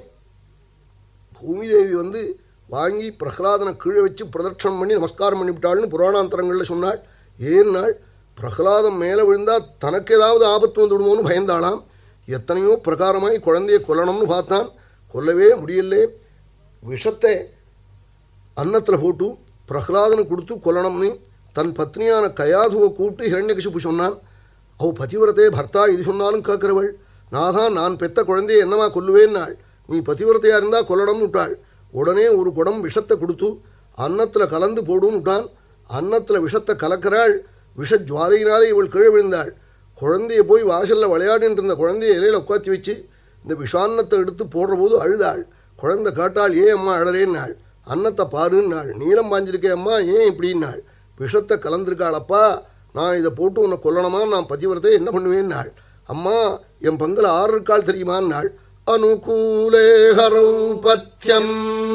பூமிதேவி வந்து வாங்கி பிரகலாதனை கீழே வச்சு பிரதட்சணம் பண்ணி நமஸ்காரம் பண்ணிவிட்டாள்னு புராணாந்தரங்களில் சொன்னாள் ஏன் நாள் பிரகலாதம் மேலே விழுந்தால் தனக்கு ஏதாவது ஆபத்து வந்து விடுமோன்னு பயந்தாளாம் எத்தனையோ பிரகாரமாய் குழந்தையை கொல்லணும்னு பார்த்தான் கொல்லவே முடியலே விஷத்தை அன்னத்தில் போட்டு பிரகலாதனுக்கு கொடுத்து கொல்லணும்னு தன் பத்னியான கயாதுவை கூப்பிட்டு ஹிரண்யகசிப்பு சொன்னான் அவ பதிவிரதே பர்த்தா இது சொன்னாலும் கேட்கிறவள் நாதான் நான் பெத்த குழந்தையை என்னமா கொல்லுவேன்னாள் நீ பதிவிரதையா இருந்தால் கொல்லணும்னு விட்டாள் உடனே ஒரு குடம் விஷத்தை கொடுத்து அன்னத்தில் கலந்து போடுன்னு விட்டான் அன்னத்தில் விஷத்தை கலக்கிறாள் விஷ ஜுவாலையினாலே இவள் கீழே விழுந்தாள் குழந்தையை போய் வாசலில் விளையாடிட்டு இருந்த குழந்தைய இலையில் உட்காத்தி வச்சு இந்த விஷான்னத்தை எடுத்து போடுற போது அழுதாள் குழந்தை காட்டாள் ஏன் அம்மா அழறேன்னாள் அன்னத்தை பாருன்னாள் நீளம் பாஞ்சிருக்கே அம்மா ஏன் இப்படின்னாள் விஷத்தை கலந்திருக்காளப்பா நான் இதை போட்டு உன்னை கொல்லணுமா நான் பதிவிரத்தை என்ன பண்ணுவேன்னாள் அம்மா என் பங்கில் ஆறு இருக்காள் தெரியுமான்னாள் அனுகூலே ஹரௌ பத்யம்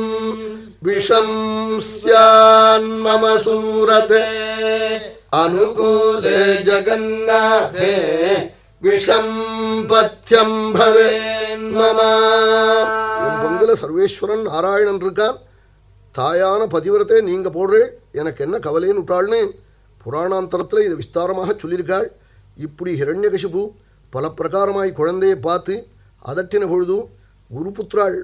விஷம் ஸ்யான் மம சூரதே அனுகூலே ஜகநாதே விஷம் பத்யம் பவே மம என் பங்குல சர்வேஸ்வரன் நாராயணன் இருக்கான் தாயான பதிவிரத்தை நீங்க போடுறேள் எனக்கு என்ன கவலைன்னு விட்டாள்னு புராணாந்தரத்தில் இதை விஸ்தாரமாக சொல்லியிருக்காள் இப்படி ஹிரண்யகசிபு பல பிரகாரமாய் குழந்தையை பார்த்து அதட்டின பொழுது குருபுத்திராள்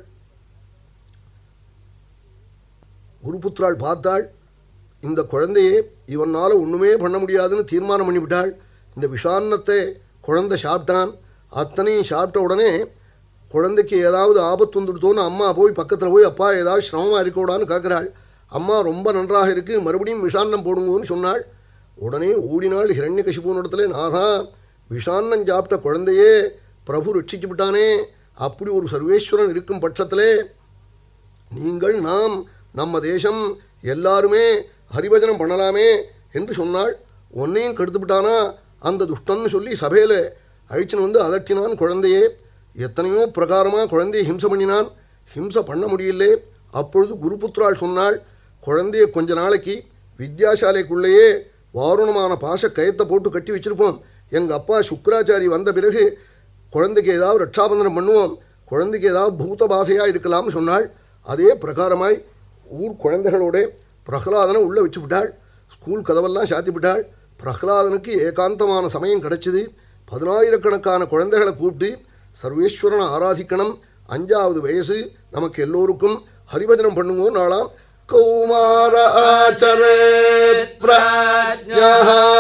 குருபுத்திராள் பார்த்தாள் இந்த குழந்தையே இவனால் ஒன்றுமே பண்ண முடியாதுன்னு தீர்மானம் பண்ணிவிட்டாள் இந்த விஷான்னத்தை குழந்தை சாப்பிட்டான் அத்தனையும் சாப்பிட்ட உடனே குழந்தைக்கு ஏதாவது ஆபத்து வந்துடுத்தோன்னு அம்மா போய் பக்கத்தில் போய் அப்பா ஏதாவது சிரமமாக இருக்கக்கூடான்னு கேட்குறாள் அம்மா ரொம்ப நன்றாக இருக்குது மறுபடியும் விஷான்னம் போடுங்கன்னு சொன்னாள் உடனே ஓடினாள் ஹிரண்யகசிபுனிடத்துல நாதா விஷான்னம் சாப்பிட்ட குழந்தையே பிரபு ரட்சிச்சு விட்டானே அப்படி ஒரு சர்வேஸ்வரன் இருக்கும் பட்சத்திலே நீங்கள் நாம் நம்ம தேசம் எல்லாருமே ஹரிபஜனம் பண்ணலாமே என்று சொன்னாள் உன்னையும் கெடுத்துவிட்டானா அந்த துஷ்டன்னு சொல்லி சபையில் அழிச்சுன்னு வந்து அதட்டினான் குழந்தையே எத்தனையோ பிரகாரமாக குழந்தையை ஹிம்சை பண்ணினான் ஹிம்சை பண்ண முடியல அப்பொழுது குருபுத்திராள் சொன்னாள் குழந்தைய கொஞ்ச நாளைக்கு வித்யாசாலைக்குள்ளேயே வாருணமான பாச கயத்தை போட்டு கட்டி வச்சிருப்போம் எங்கள் அப்பா சுக்கராச்சாரி வந்த பிறகு குழந்தைக்கு ஏதாவது ரட்சாபந்தனம் பண்ணுவோம் குழந்தைக்கு ஏதாவது பூத பாதையாக இருக்கலாம்னு சொன்னாள் அதே பிரகாரமாய் ஊர் குழந்தைகளோட பிரகலாதனை உள்ளே வச்சு விட்டாள் ஸ்கூல் கதவெல்லாம் சாத்தி விட்டாள் பிரகலாதனுக்கு ஏகாந்தமான சமயம் கிடைச்சிது பதினாயிரக்கணக்கான குழந்தைகளை கூப்பிட்டு சர்வேஸ்வரனை ஆராதிக்கணும் அஞ்சாவது வயசு நமக்கு எல்லோருக்கும் ஹரிபஜனம் பண்ணுங்கோ நாளாம் கௌமார ஆச்சரே பிரஜா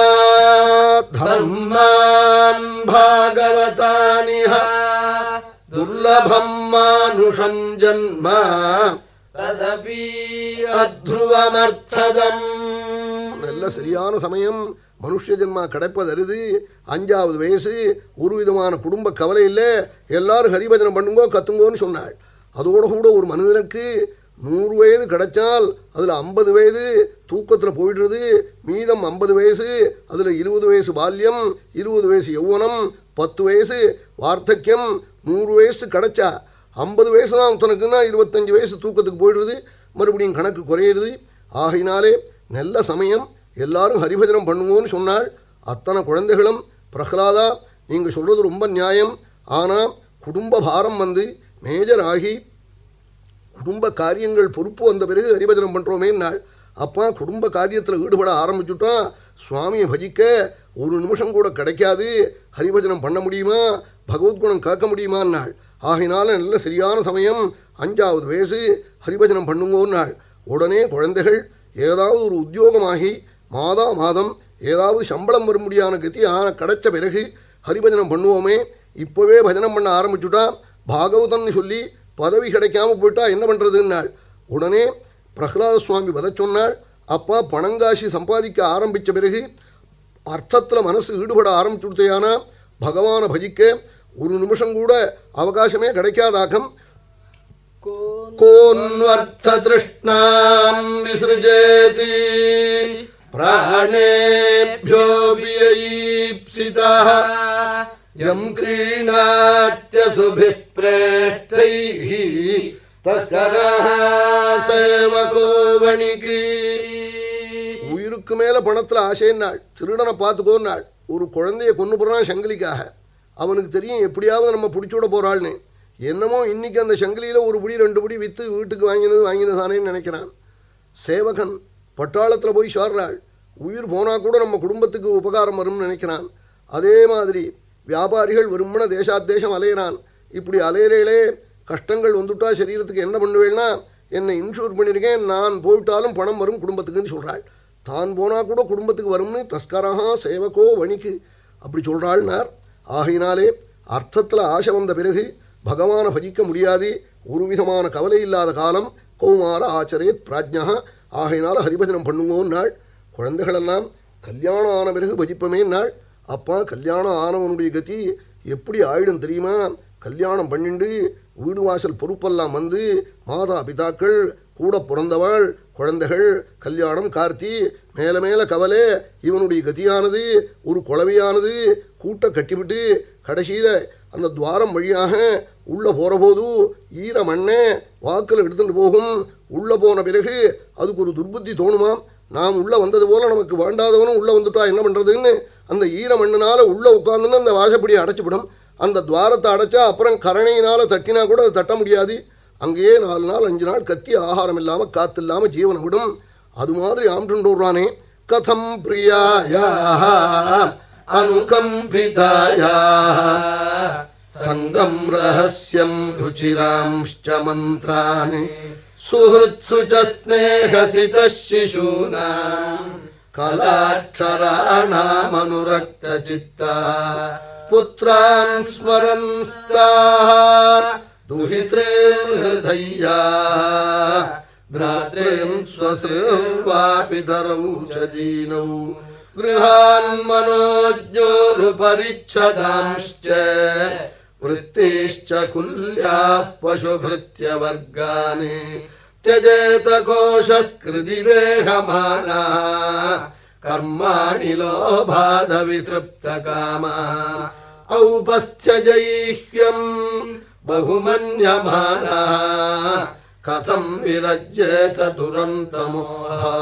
தர்மான் பாகவதானிஹ துர்லபம் மானுஷம் ஜன்ம तदपि அத்ருவமர்த்ததம் நல்ல சரியான சமயம் மனுஷ ஜென்மா கிடைப்பதருது அஞ்சாவது வயசு ஒரு விதமான குடும்ப கவலை இல்லை எல்லாரும் ஹரிபஜனம் பண்ணுங்கோ கத்துங்கோன்னு சொன்னாள் அதோட கூட ஒரு மனிதனுக்கு நூறு வயது கிடைச்சால் அதில் ஐம்பது வயது தூக்கத்தில் போயிடுறது மீதம் ஐம்பது வயசு அதில் இருபது வயசு பால்யம் இருபது வயசு யௌவனம் பத்து வயசு வார்த்தக்கியம் நூறு வயசு கிடைச்சா ஐம்பது வயசு தான் தனக்குன்னா இருபத்தஞ்சு வயசு தூக்கத்துக்கு போயிடுறது மறுபடியும் கணக்கு குறையிறது ஆகையினாலே நல்ல சமயம் எல்லாரும் ஹரிபஜனம் பண்ணுவோன்னு சொன்னாள் அத்தனை குழந்தைகளும் பிரகலாதா நீங்கள் சொல்கிறது ரொம்ப நியாயம் ஆனால் குடும்ப பாரம் வந்து மேஜர் ஆகி குடும்ப காரியங்கள் பொறுப்பு வந்த பிறகு ஹரிபஜனம் பண்ணுறோமே நாள் அப்பா குடும்ப காரியத்தில் ஈடுபட ஆரம்பிச்சுட்டோம் சுவாமியை பஜிக்க ஒரு நிமிஷம் கூட கிடைக்காது ஹரிபஜனம் பண்ண முடியுமா பகவத்குணம் கேட்க முடியுமா நாள் ஆகினால நல்ல சரியான சமயம் அஞ்சாவது வயசு ஹரிபஜனம் பண்ணுங்கோன்னாள் உடனே குழந்தைகள் ஏதாவது ஒரு உத்தியோகமாகி மாதா மாதம் ஏதாவது சம்பளம் வரும்படியான கதி ஆன கிடைச்ச பிறகு ஹரிபஜனம் பண்ணுவோமே இப்போவே பஜனம் பண்ண ஆரம்பிச்சுட்டா பாகவதன்னு சொல்லி பதவி கிடைக்காம போயிட்டா என்ன பண்ணுறதுன்னாள் உடனே பிரகலாத சுவாமி வத சொன்னாள் அப்பா பணங்காசி சம்பாதிக்க ஆரம்பித்த பிறகு அர்த்தத்தில் மனசு ஈடுபட ஆரம்பிச்சுடுத்தையானா பகவானை பஜிக்க ஒரு நிமிஷம் கூட அவகாசமே கிடைக்காதாக்கம் கோன்வர்த்ததிருஷ்ணாம் விசிருஜேதி பிராணேभ्योऽपि यैप्सितः यं क्रीणात्यसुभिः प्रेष्ठैः तस्करः सेवको वणिकी உயிருக்கு மேல பணத்துல ஆசைன்னாள் திருடனை பார்த்துக்கோன்னாள் ஒரு குழந்தைய கொண்டு போறான் சங்கிலிக்காக அவனுக்கு தெரியும் எப்படியாவது நம்ம பிடிச்சுட போறாள்னு என்னமோ இன்னைக்கு அந்த சங்கிலியில ஒரு புடி ரெண்டு புடி வித்து வீட்டுக்கு வாங்கினது வாங்கினதானேன்னு நினைக்கிறான் சேவகன் பட்டாளத்தில் போய் சேர்றாள் உயிர் போனால் கூட நம்ம குடும்பத்துக்கு உபகாரம் வரும்னு நினைக்கிறான் அதே மாதிரி வியாபாரிகள் விரும்பின தேசாத்தேசம் அலையிறான் இப்படி அலையிலே கஷ்டங்கள் வந்துட்டா சரீரத்துக்கு என்ன பண்ணுவேன்னா என்னை இன்சூர் பண்ணியிருக்கேன் நான் போயிட்டாலும் பணம் வரும் குடும்பத்துக்குன்னு சொல்கிறாள் தான் போனால் கூட குடும்பத்துக்கு வரும்னு தஸ்கரஹா சேவகோ வணிக்கு அப்படி சொல்கிறாள்னார் ஆகையினாலே அர்த்தத்தில் ஆசை வந்த பிறகு பகவானை பஜிக்க முடியாது ஒரு விதமான கவலை இல்லாத காலம் கௌமார ஆச்சரேத் பிராஜ்யா ஆகையினால ஹரிபஜனம் பண்ணுங்கோன்னாள் குழந்தைகளெல்லாம் கல்யாணம் ஆன பிறகு பஜிப்பமே நாள் அப்பா கல்யாணம் ஆனவனுடைய கதி எப்படி ஆயிடும் தெரியுமா கல்யாணம் பண்ணிண்டு வீடு வாசல் பொறுப்பெல்லாம் வந்து மாதா பிதாக்கள் கூட பிறந்தவள் குழந்தைகள் கல்யாணம் கார்த்தி மேல மேல கவலை இவனுடைய கதியானது ஒரு குழவையானது கூட்ட கட்டிவிட்டு கடைசியில் அந்த துவாரம் வழியாக உள்ளே போகிற போது ஈர மண்ணை வாக்கில் எடுத்துட்டு போகும் உள்ளே போன பிறகு அதுக்கு ஒரு துர்புத்தி தோணுமாம் நாம் உள்ளே வந்தது போல நமக்கு வேண்டாதவனும் உள்ளே வந்துட்டா என்ன பண்ணுறதுன்னு அந்த ஈர மண்ணினால உள்ளே உட்காந்துன்னு அந்த வாசப்படியை அடைச்சிவிடும் அந்த துவாரத்தை அடைச்சா அப்புறம் கரணையினால் தட்டினா கூட அது தட்ட முடியாது அங்கேயே நாலு நாள் அஞ்சு நாள் கத்தி ஆகாரம் இல்லாமல் காத்து இல்லாமல் ஜீவனை விடும் அது மாதிரி ஆம்டுன்றானே கதம் பிரியாயா அனுகம்பிதாயா சங்கம் ரகசியம் ருச்சிராம்ஷ்ச மந்திராணி சுஹൃத்சு ச ஸ்நேகசித சிசூனாம் கலாட்சராணாமனுரக்தசித்தா புத்திரான் ஸ்மரன்ஸ்தாः दुहित्रेर्हृदय्या भ्रातॄन् स्वसृर्वापितरौ च दीनौ गृहान्मनोज्ञोरुपरिच्छदांश्च वृत्तिश्च कुल्याः पशुभृत्यवर्गानि त्यजेत कोशस्कृतिवेहमाना कर्माणि लोभादवितृप्तकामा औपस्थ्यजैह्यम् बहुमन्यमाना கதம் விரஜேத துரந்தமோகா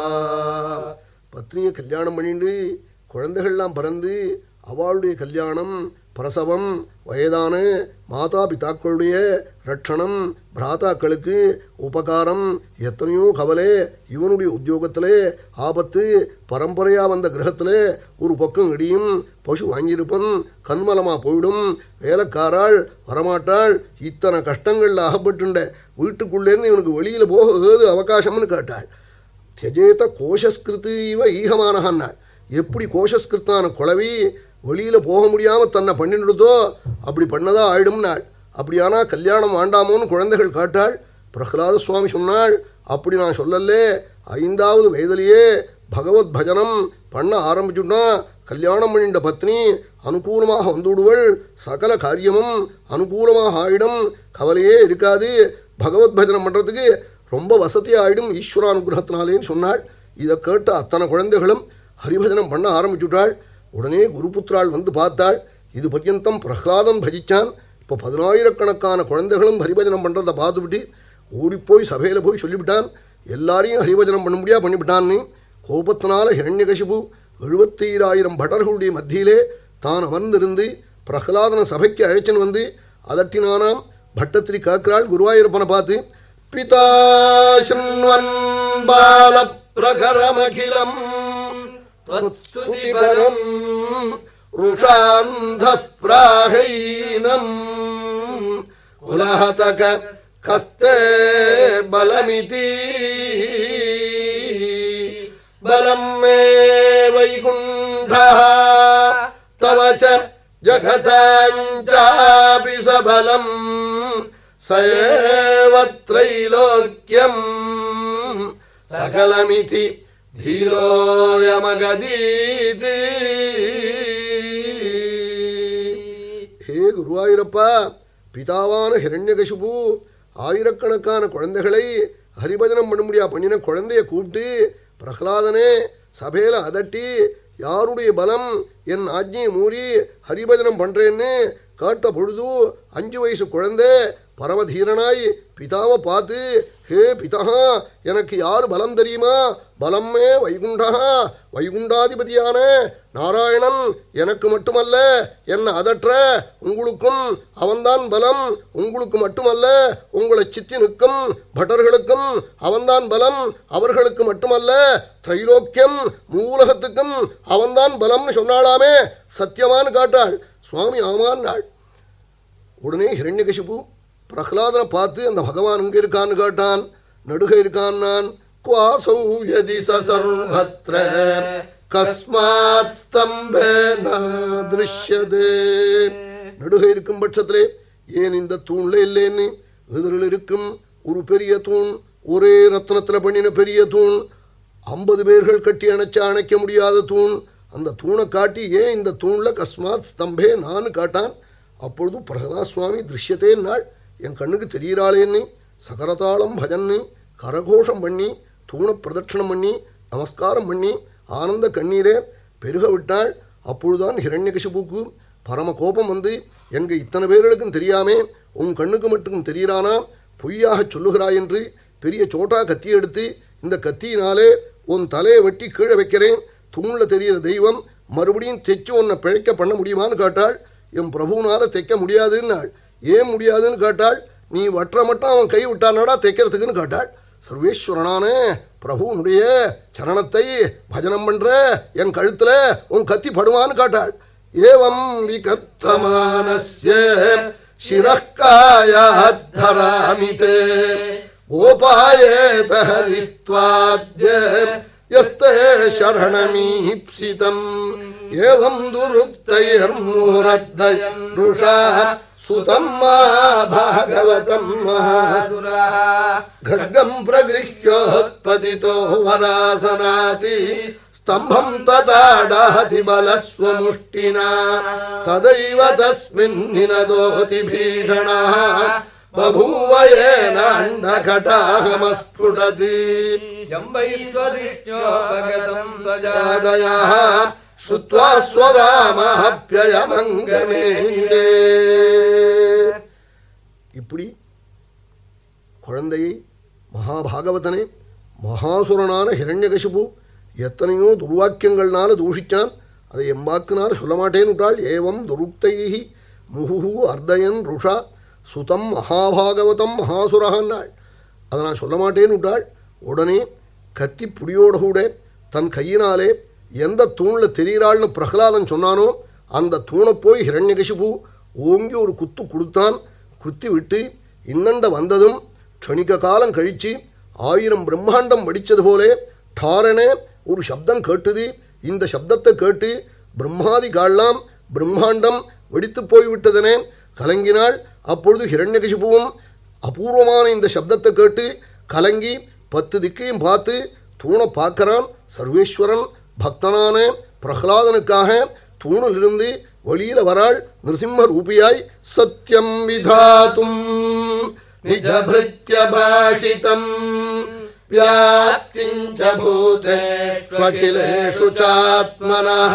பத்னியை கல்யாணம் பண்ணிட்டு குழந்தைகள்லாம் பிறந்து அவளுடைய கல்யாணம் பிரசவம் வயதான மாதா பிதாக்களுடைய ரட்சணம் பிராத்தாக்களுக்கு உபகாரம் எத்தனையோ கவலை இவனுடைய உத்தியோகத்தில் ஆபத்து பரம்பரையாக வந்த கிரகத்தில் ஒரு பக்கம் இடியும் பசு வாங்கியிருப்பன் கண்மலமாக போயிடும் வேலைக்காராள் வரமாட்டாள் இத்தனை கஷ்டங்களில் அகப்பட்டுண்ட வீட்டுக்குள்ளேருந்து இவனுக்கு வெளியில் போக ஏது அவகாசம்னு கேட்டாள் தியஜேத கோஷஸ்கிருத்து இவ ஈகமானஹன்னாள் எப்படி கோஷஸ்கிருத்தான குழவி வெளியில் போக முடியாமல் தன்னை பண்ணிடுதோ அப்படி பண்ணதா ஆயிடும்னாள் அப்படியானா கல்யாணம் வேண்டாமோன்னு குழந்தைகள் காட்டாள் பிரகலாத சுவாமி சொன்னாள் அப்படி நான் சொல்லலே ஐந்தாவது வயதிலேயே பகவத் பஜனம் பண்ண ஆரம்பிச்சுட்டா கல்யாணம் பண்ணிட்ட பத்னி அனுகூலமாக வந்துவிடுவள் சகல காரியமும் அனுகூலமாக ஆயிடும் கவலையே இருக்காது பகவத் பஜனம் பண்ணுறதுக்கு ரொம்ப வசதி ஆயிடும் ஈஸ்வரானுகிரகத்தினாலேன்னு சொன்னாள் இதை கேட்ட அத்தனை குழந்தைகளும் ஹரிபஜனம் பண்ண ஆரம்பிச்சுட்டாள் உடனே குருபுத்திராள் வந்து பார்த்தாள் இது பர்யந்தம் பிரஹ்லாதம் பஜிச்சான் இப்போ பதினாயிரக்கணக்கான குழந்தைகளும் ஹரிபஜனம் பண்ணுறதை பார்த்துவிட்டு ஓடிப்போய் சபையில் போய் சொல்லிவிட்டான் எல்லாரையும் ஹரிபஜனம் பண்ண முடியா பண்ணிவிட்டான்னு கோபத்தினால ஹிரண்யகசிபு எழுபத்தீராயிரம் பட்டர்களுடைய மத்தியிலே தான் அமர்ந்திருந்து பிரஹ்லாதன சபைக்கு அழைச்சின்னு வந்து அதட்டினானாம் பட்டத்திரி காக்கிறாள் குருவாயூரப்பனை பார்த்து பிதா சின்வன் பால பிரகரமகிலம் त्वत्स्तुतिपरम् रुषान्धः प्राहैनम् कुलहतक कस्ते बलमिति बलम् मे वैकुण्ठः तव च जगताञ्चापि सबलम् स एव त्रैलोक्यम् सकलमिति ധീരോയമഗതീതി ஹே குருவாயூரப்பா பிதாவான ஹிரண்யகசிபு ஆயிரக்கணக்கான குழந்தைகளை ஹரிபஜனம் பண்ணும்படியா பண்ணின குழந்தைய கூப்பிட்டு பிரகலாதனே சபையில அதட்டி யாருடைய பலம் என் ஆஜ்ஞையை மூறி ஹரிபஜனம் பண்றேன்னு காட்ட பொழுது அஞ்சு வயசு குழந்தை பரமதீரனாய் பிதாவை பார்த்து ஹே பிதா எனக்கு யார் பலம் தெரியுமா பலமே வைகுண்டா வைகுண்டாதிபதியான நாராயணன் எனக்கு மட்டுமல்ல என்ன அதற்ற உங்களுக்கும் அவன்தான் பலம் உங்களுக்கு மட்டுமல்ல உங்களை சித்தி நிற்கும் பட்டர்களுக்கும் அவன்தான் பலம் அவர்களுக்கு மட்டுமல்ல திரைலோக்கியம் மூலகத்துக்கும் அவன்தான் பலம்னு சொன்னாளாமே சத்தியமான்னு காட்டாள் சுவாமி ஆமான்னாள் உடனே ஹிரண்யகசிபு பிரகலாதனை பார்த்து அந்த பகவான் இங்கே இருக்கான்னு கேட்டான் நடுக இருக்கான் நான் குவாசௌ யதி சர்வத்ர கஸ்மாத் ஸ்தம்பேன திருஷ்யதே நடுக இருக்கும் பட்சத்திலே ஏன் இந்த தூண்ல இல்லைன்னு எதிரில் இருக்கும் ஒரு பெரிய தூண் ஒரே ரத்னத்தில் பண்ணின பெரிய தூண் ஐம்பது பேர்கள் கட்டி அணைச்சா அணைக்க முடியாத தூண் அந்த தூணை காட்டி ஏன் இந்த தூணில் கஸ்மாத் ஸ்தம்பே நான் காட்டான் அப்பொழுது பிரகதா சுவாமி திருஷ்யத்தே நாள் என் கண்ணுக்கு தெரிகிறாளேன்னு சகரதாளம் பஜன்னு கரகோஷம் பண்ணி தூண பிரதட்சணம் பண்ணி நமஸ்காரம் பண்ணி ஆனந்த கண்ணீரே பெருக விட்டாள் அப்பொழுதுதான் ஹிரண்யகசிபுக்கு பரம கோபம் வந்து எங்க இத்தனை பேர்களுக்கும் தெரியாமே உன் கண்ணுக்கு மட்டும் தெரிகிறானா பொய்யாக சொல்லுகிறாய் என்று பெரிய சோட்டா கத்தி எடுத்து இந்த கத்தியினாலே உன் தலையை வெட்டி கீழே வைக்கிறேன் தூணில் தெரிகிற தெய்வம் மறுபடியும் தைச்சு உன்னை பிழைக்க பண்ண முடியுமான்னு கேட்டாள் என் பிரபுனால தைக்க முடியாதுன்னாள் ஏன் முடியாதுன்னு கேட்டாள் நீ வற்ற மட்டும் அவன் கை விட்டானடா தைக்கிறதுக்குன்னு கேட்டாள் சர்வேஸ்வரனான பிரபுனுடைய சரணத்தை பஜனம் பண்ற என் கழுத்துல உன் கத்தி படுவான்னு காட்டாள் ஏவம் விகத்தமானஸ்ய சிரக்காயாத்தராமி தே கோபாயேத ஹரிஸ்த்வாத்ய யஸ்தே சரணமீப்சிதம் ஏவம் துருக்தைர்மூரத்தயம் ருஷா சுதம் மா பாகவதம் மகாசுரா खड्गं प्रगृह्योत्पतितो वरासनाति स्तम्भं तदाडाति बलस्वमुष्टिना तदैव तस्मिन् निनदोति भीषणः बभूव येनाण्डकटाहमस्फुटति शम्भैस्वदिष्ट्योपगतम् त्वजा जादयः श्रुत्वा स्वदामहप्ययमङ्गमेन्दे இப்படி குழந்தையை மகாபாகவதனே மகாசுரனான ஹிரண்யகசிபு எத்தனையோ துர்வாக்கியங்கள்னால தூஷிச்சான் அதை எம்பாக்குனால சொல்ல மாட்டேன்னு விட்டாள் ஏவம் துருக்தைஹி முகுஹு அர்த்தயன் ருஷா சுதம் மகாபாகவதம் மகாசுரஹான்னாள் அதை நான் சொல்ல மாட்டேன்னு விட்டாள் உடனே கத்தி புடியோட கூட தன் கையினாலே எந்த தூணில் தெரிகிறாள்னு பிரகலாதன் சொன்னானோ அந்த தூணை போய் ஹிரண்யகசிபு ஓங்கி ஒரு குத்து கொடுத்தான் குத்தி விட்டு இன்னண்ட வந்ததும் க்ஷணிக காலம் கழிச்சு ஆயிரம் பிரம்மாண்டம் வடித்தது போலே டாரனே ஒரு சப்தம் கேட்டுது இந்த சப்தத்தை கேட்டு பிரம்மாதி கால்லாம் பிரம்மாண்டம் வெடித்து போய்விட்டதனே கலங்கினாள் அப்பொழுது ஹிரண்யகசிபுவும் அபூர்வமான இந்த சப்தத்தை கேட்டு கலங்கி பத்து திக்கையும் பார்த்து தூணை பார்க்கறான் சர்வேஸ்வரன் பக்தனான பிரகலாதனுக்காக தூணிலிருந்து வெளியில வராள் நிருசிம்ம ரூபியாய் சத்யம் விதாத்தும் நிஜபிருத்ய பாஷிதம் व्याप्तिञ्च भूतेष्वखिलेषु चात्मनः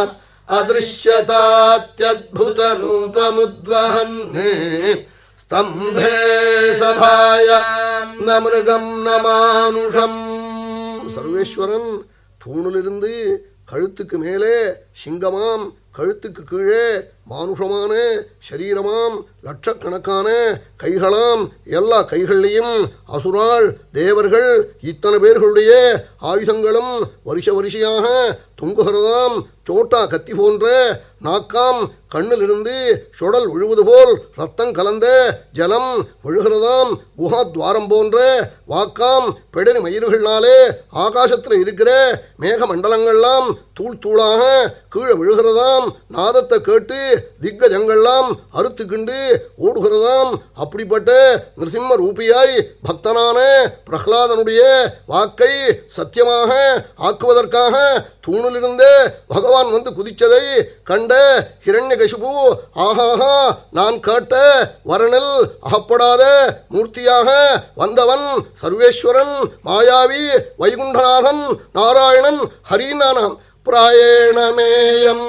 अदृश्यतात्यद्भुतरूपमुद्वहन् स्तम्भे सभाय न மிருகம் ந மானுஷம் சர்வேஸ்வரன் தூணிலிருந்து கழுத்துக்கு மேலே சிங்கமாம் கழுத்துக்கு கீழே மானுஷமான சரீரமாம் லட்சக்கணக்கான கைகளாம் எல்லா கைகள்லையும் அசுராள் தேவர்கள் இத்தனை பேர்களுடைய ஆயுதங்களும் வருஷ வரிசையாக தொங்குகிறதாம் சோட்டா கத்தி போன்ற நாக்காம் கண்ணிலிருந்து சுடல் விழுவது போல் ரத்தம் கலந்த ஜலம் விழுகிறதாம் குஹாத்வாரம் போன்ற வாக்காம் பெடரி மயிர்களாலே ஆகாசத்தில் இருக்கிற மேக மண்டலங்கள்லாம் தூள் தூளாக கீழே விழுகிறதாம் நாதத்தை கேட்டு திக்கஜங்கள்லாம் அறுத்துக்கிண்டு ஓடுகிறதாம் அப்படிப்பட்ட நிருசிம்ம ரூபியாய் பக்தனான பிரஹ்லாதனுடைய வாக்கை சத்தியமாக ஆக்குவதற்காக தூணிலிருந்தே பகவான் வந்து குதிச்சதை கண்ட ஹிரண்யகசிபு ஆஹாஹா நான் கேட்ட வரனில் அகப்படாத மூர்த்தியாக வந்தவன் சர்வேஸ்வரன் மாயாவி வைகுண்டநாதன் நாராயணன் ஹரிநானாம் பிராயணமேயம்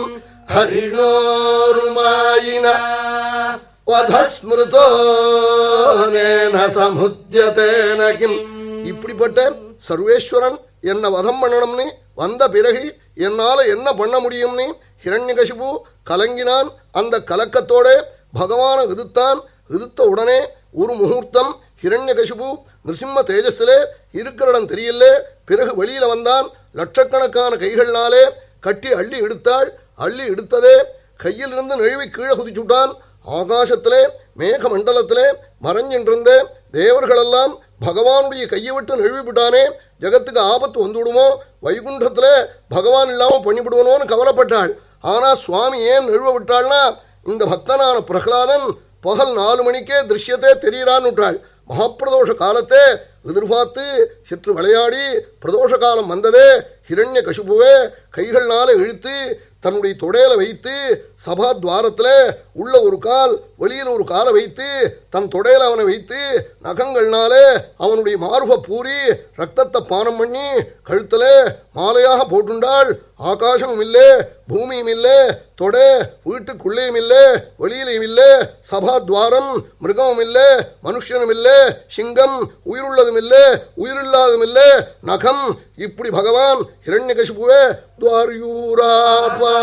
ஹரிணோருமாயின வதஸ்மிருதோ நேன சமுத்தியதேன கிம் இப்படிப்பட்ட சர்வேஸ்வரன் என்ன வதம் பண்ணணும்னு வந்த பிறகு என்னால் என்ன பண்ண முடியும்னு ஹிரண்யகசிபு கலங்கினான் அந்த கலக்கத்தோட பகவானை எதிர்த்தான் எதிர்த்த உடனே ஒரு முகூர்த்தம் ஹிரண்யகசிபு நிருசிம்ம தேஜஸிலே இருக்கிற இடம் தெரியல பிறகு வெளியில வந்தான் லட்சக்கணக்கான கைகள்னாலே கட்டி அள்ளி எடுத்தாள் அள்ளி எடுத்ததே கையிலிருந்து நழுவி கீழே குதிச்சுட்டான் ஆகாசத்திலே மேக மண்டலத்திலே மறைஞ்சின்றிருந்த தேவர்களெல்லாம் பகவானுடைய கையை விட்டு நழுவிவிட்டானே ஜகத்துக்கு ஆபத்து வந்துவிடுமோ வைகுண்டத்தில் பகவான் இல்லாமல் பண்ணிவிடுவனோன்னு கவலைப்பட்டாள் ஆனால் சுவாமி ஏன் நழுவ விட்டாள்னா இந்த பக்தனான பிரகலாதன் பகல் நாலு மணிக்கே திருஷ்யத்தை தெரியறான்னு விட்டாள் மகாப்பிரதோஷ காலத்தை எதிர்பார்த்து சற்று விளையாடி பிரதோஷ காலம் வந்ததே ஹிரண்ய கசுபுவே கைகள்னால இழுத்து தன்னுடைய தொடையில வைத்து சபா துவாரத்தில் உள்ள ஒரு கால் வெளியில் ஒரு காலை வைத்து தன் தொடையில அவனை வைத்து நகங்கள்னாலே அவனுடைய மார்பை பூரி ரத்தத்தை பானம் பண்ணி கழுத்தில் மாலையாக போட்டுண்டாள் ஆகாசமும் இல்லை பூமியும் இல்லை தொடை வீட்டுக்குள்ளேயும் இல்லை வெளியிலையும் இல்லை சபா துவாரம் மிருகமும் இல்லை மனுஷனும் இல்லை சிங்கம் உயிருள்ளதும் இல்லை உயிரில்லாததும் இல்லை நகம் இப்படி பகவான் ஹிரண்யகசிபுவே துவாரியூராபா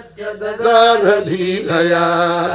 தாரலீலயா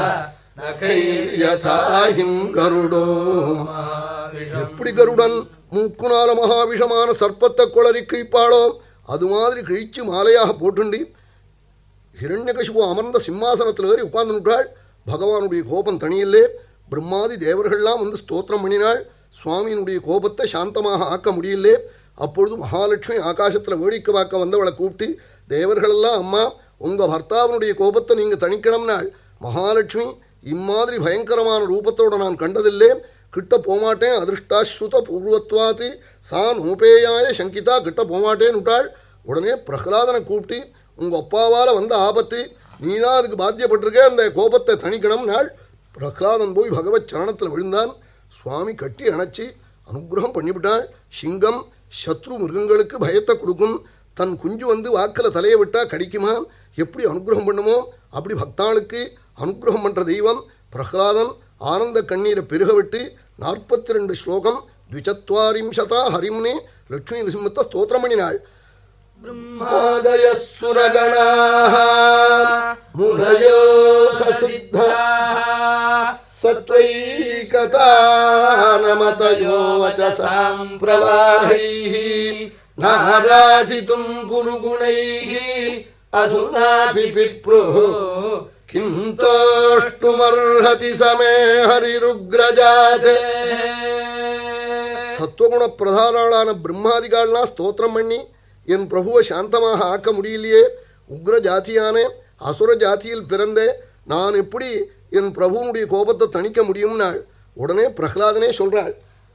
நகையதாஹிம் கருடோ எப்படி கருடன் மூக்குனால மகாவிஷமான சர்ப்பத்தை குளறி கிழிப்பாளோ அது மாதிரி கிழிச்சு மாலையாக போட்டுண்டி ஹிரண்யகசிபு அமர்ந்த சிம்மாசனத்தில் ஏறி உட்கார்ந்துட்டாள் பகவானுடைய கோபம் தனியில்லே பிரம்மாதி தேவர்கள்லாம் வந்து ஸ்தோத்திரம் பண்ணினாள் சுவாமியினுடைய கோபத்தை சாந்தமாக ஆக்க முடியலே அப்பொழுது மகாலட்சுமி ஆகாசத்தில் வேடிக்கை பார்க்க வந்தவளை கூப்பிட்டு தேவர்களெல்லாம் அம்மா உங்கள் பர்த்தாவினுடைய கோபத்தை நீங்கள் தணிக்கணும்னாள் மகாலட்சுமி இம்மாதிரி பயங்கரமான ரூபத்தோடு நான் கண்டதில்லே கிட்ட போமாட்டேன் அதிருஷ்டாஸ்ருத பூர்வத்வாதி சா நோபேயாய சங்கிதா கிட்ட போமாட்டேன்னு விட்டாள் உடனே பிரகலாதனை கூப்பிட்டு உங்கள் அப்பாவால் வந்த ஆபத்து நீ தான் அதுக்கு பாத்தியப்பட்டிருக்க அந்த கோபத்தை தணிக்கணும் நாள் பிரகலாதன் போய் பகவத் சரணத்தில் விழுந்தான் சுவாமி கட்டி அணைச்சி அனுகிரகம் பண்ணிவிட்டாள் சிங்கம் சத்ரு மிருகங்களுக்கு பயத்தை கொடுக்கும் தன் குஞ்சு வந்து வாக்கில் தலையை விட்டா கடிக்குமா எப்படி அனுகிரகம் பண்ணுமோ அப்படி பக்தாளுக்கு அனுகிரகம் பண்ணுற தெய்வம் பிரகலாதன் ஆனந்த கண்ணீரை பெருக விட்டு நாற்பத்தி ரெண்டு ஸ்லோகம் த்விச்சத்வாரிம்சதா ஹரிம்னே லக்ஷ்மி நரசிம்மத்தை ஸ்தோத்திரம் பண்ணினாள் ब्रह्मादयः सुरगणाः मुनयो सत्त्वैकतानमतयो वचसाम् प्रवाहैः नाराधितुम् गुरुगुणैः अधुनापि विप्रुः किन्तोष्टुमर्हति समे हरिरुग्रजाते சத்துவகுண பிரதானாளான பிரம்மாதிகாலாம் ஸ்தோத்திரம் பண்ணி என் பிரபுவை சாந்தமாக ஆக்க முடியலையே உக்ர ஜாதியான அசுர ஜாதியில் பிறந்த நான் எப்படி என் பிரபுனுடைய கோபத்தை தணிக்க முடியும்னாள் உடனே பிரகலாதனே சொல்றாள்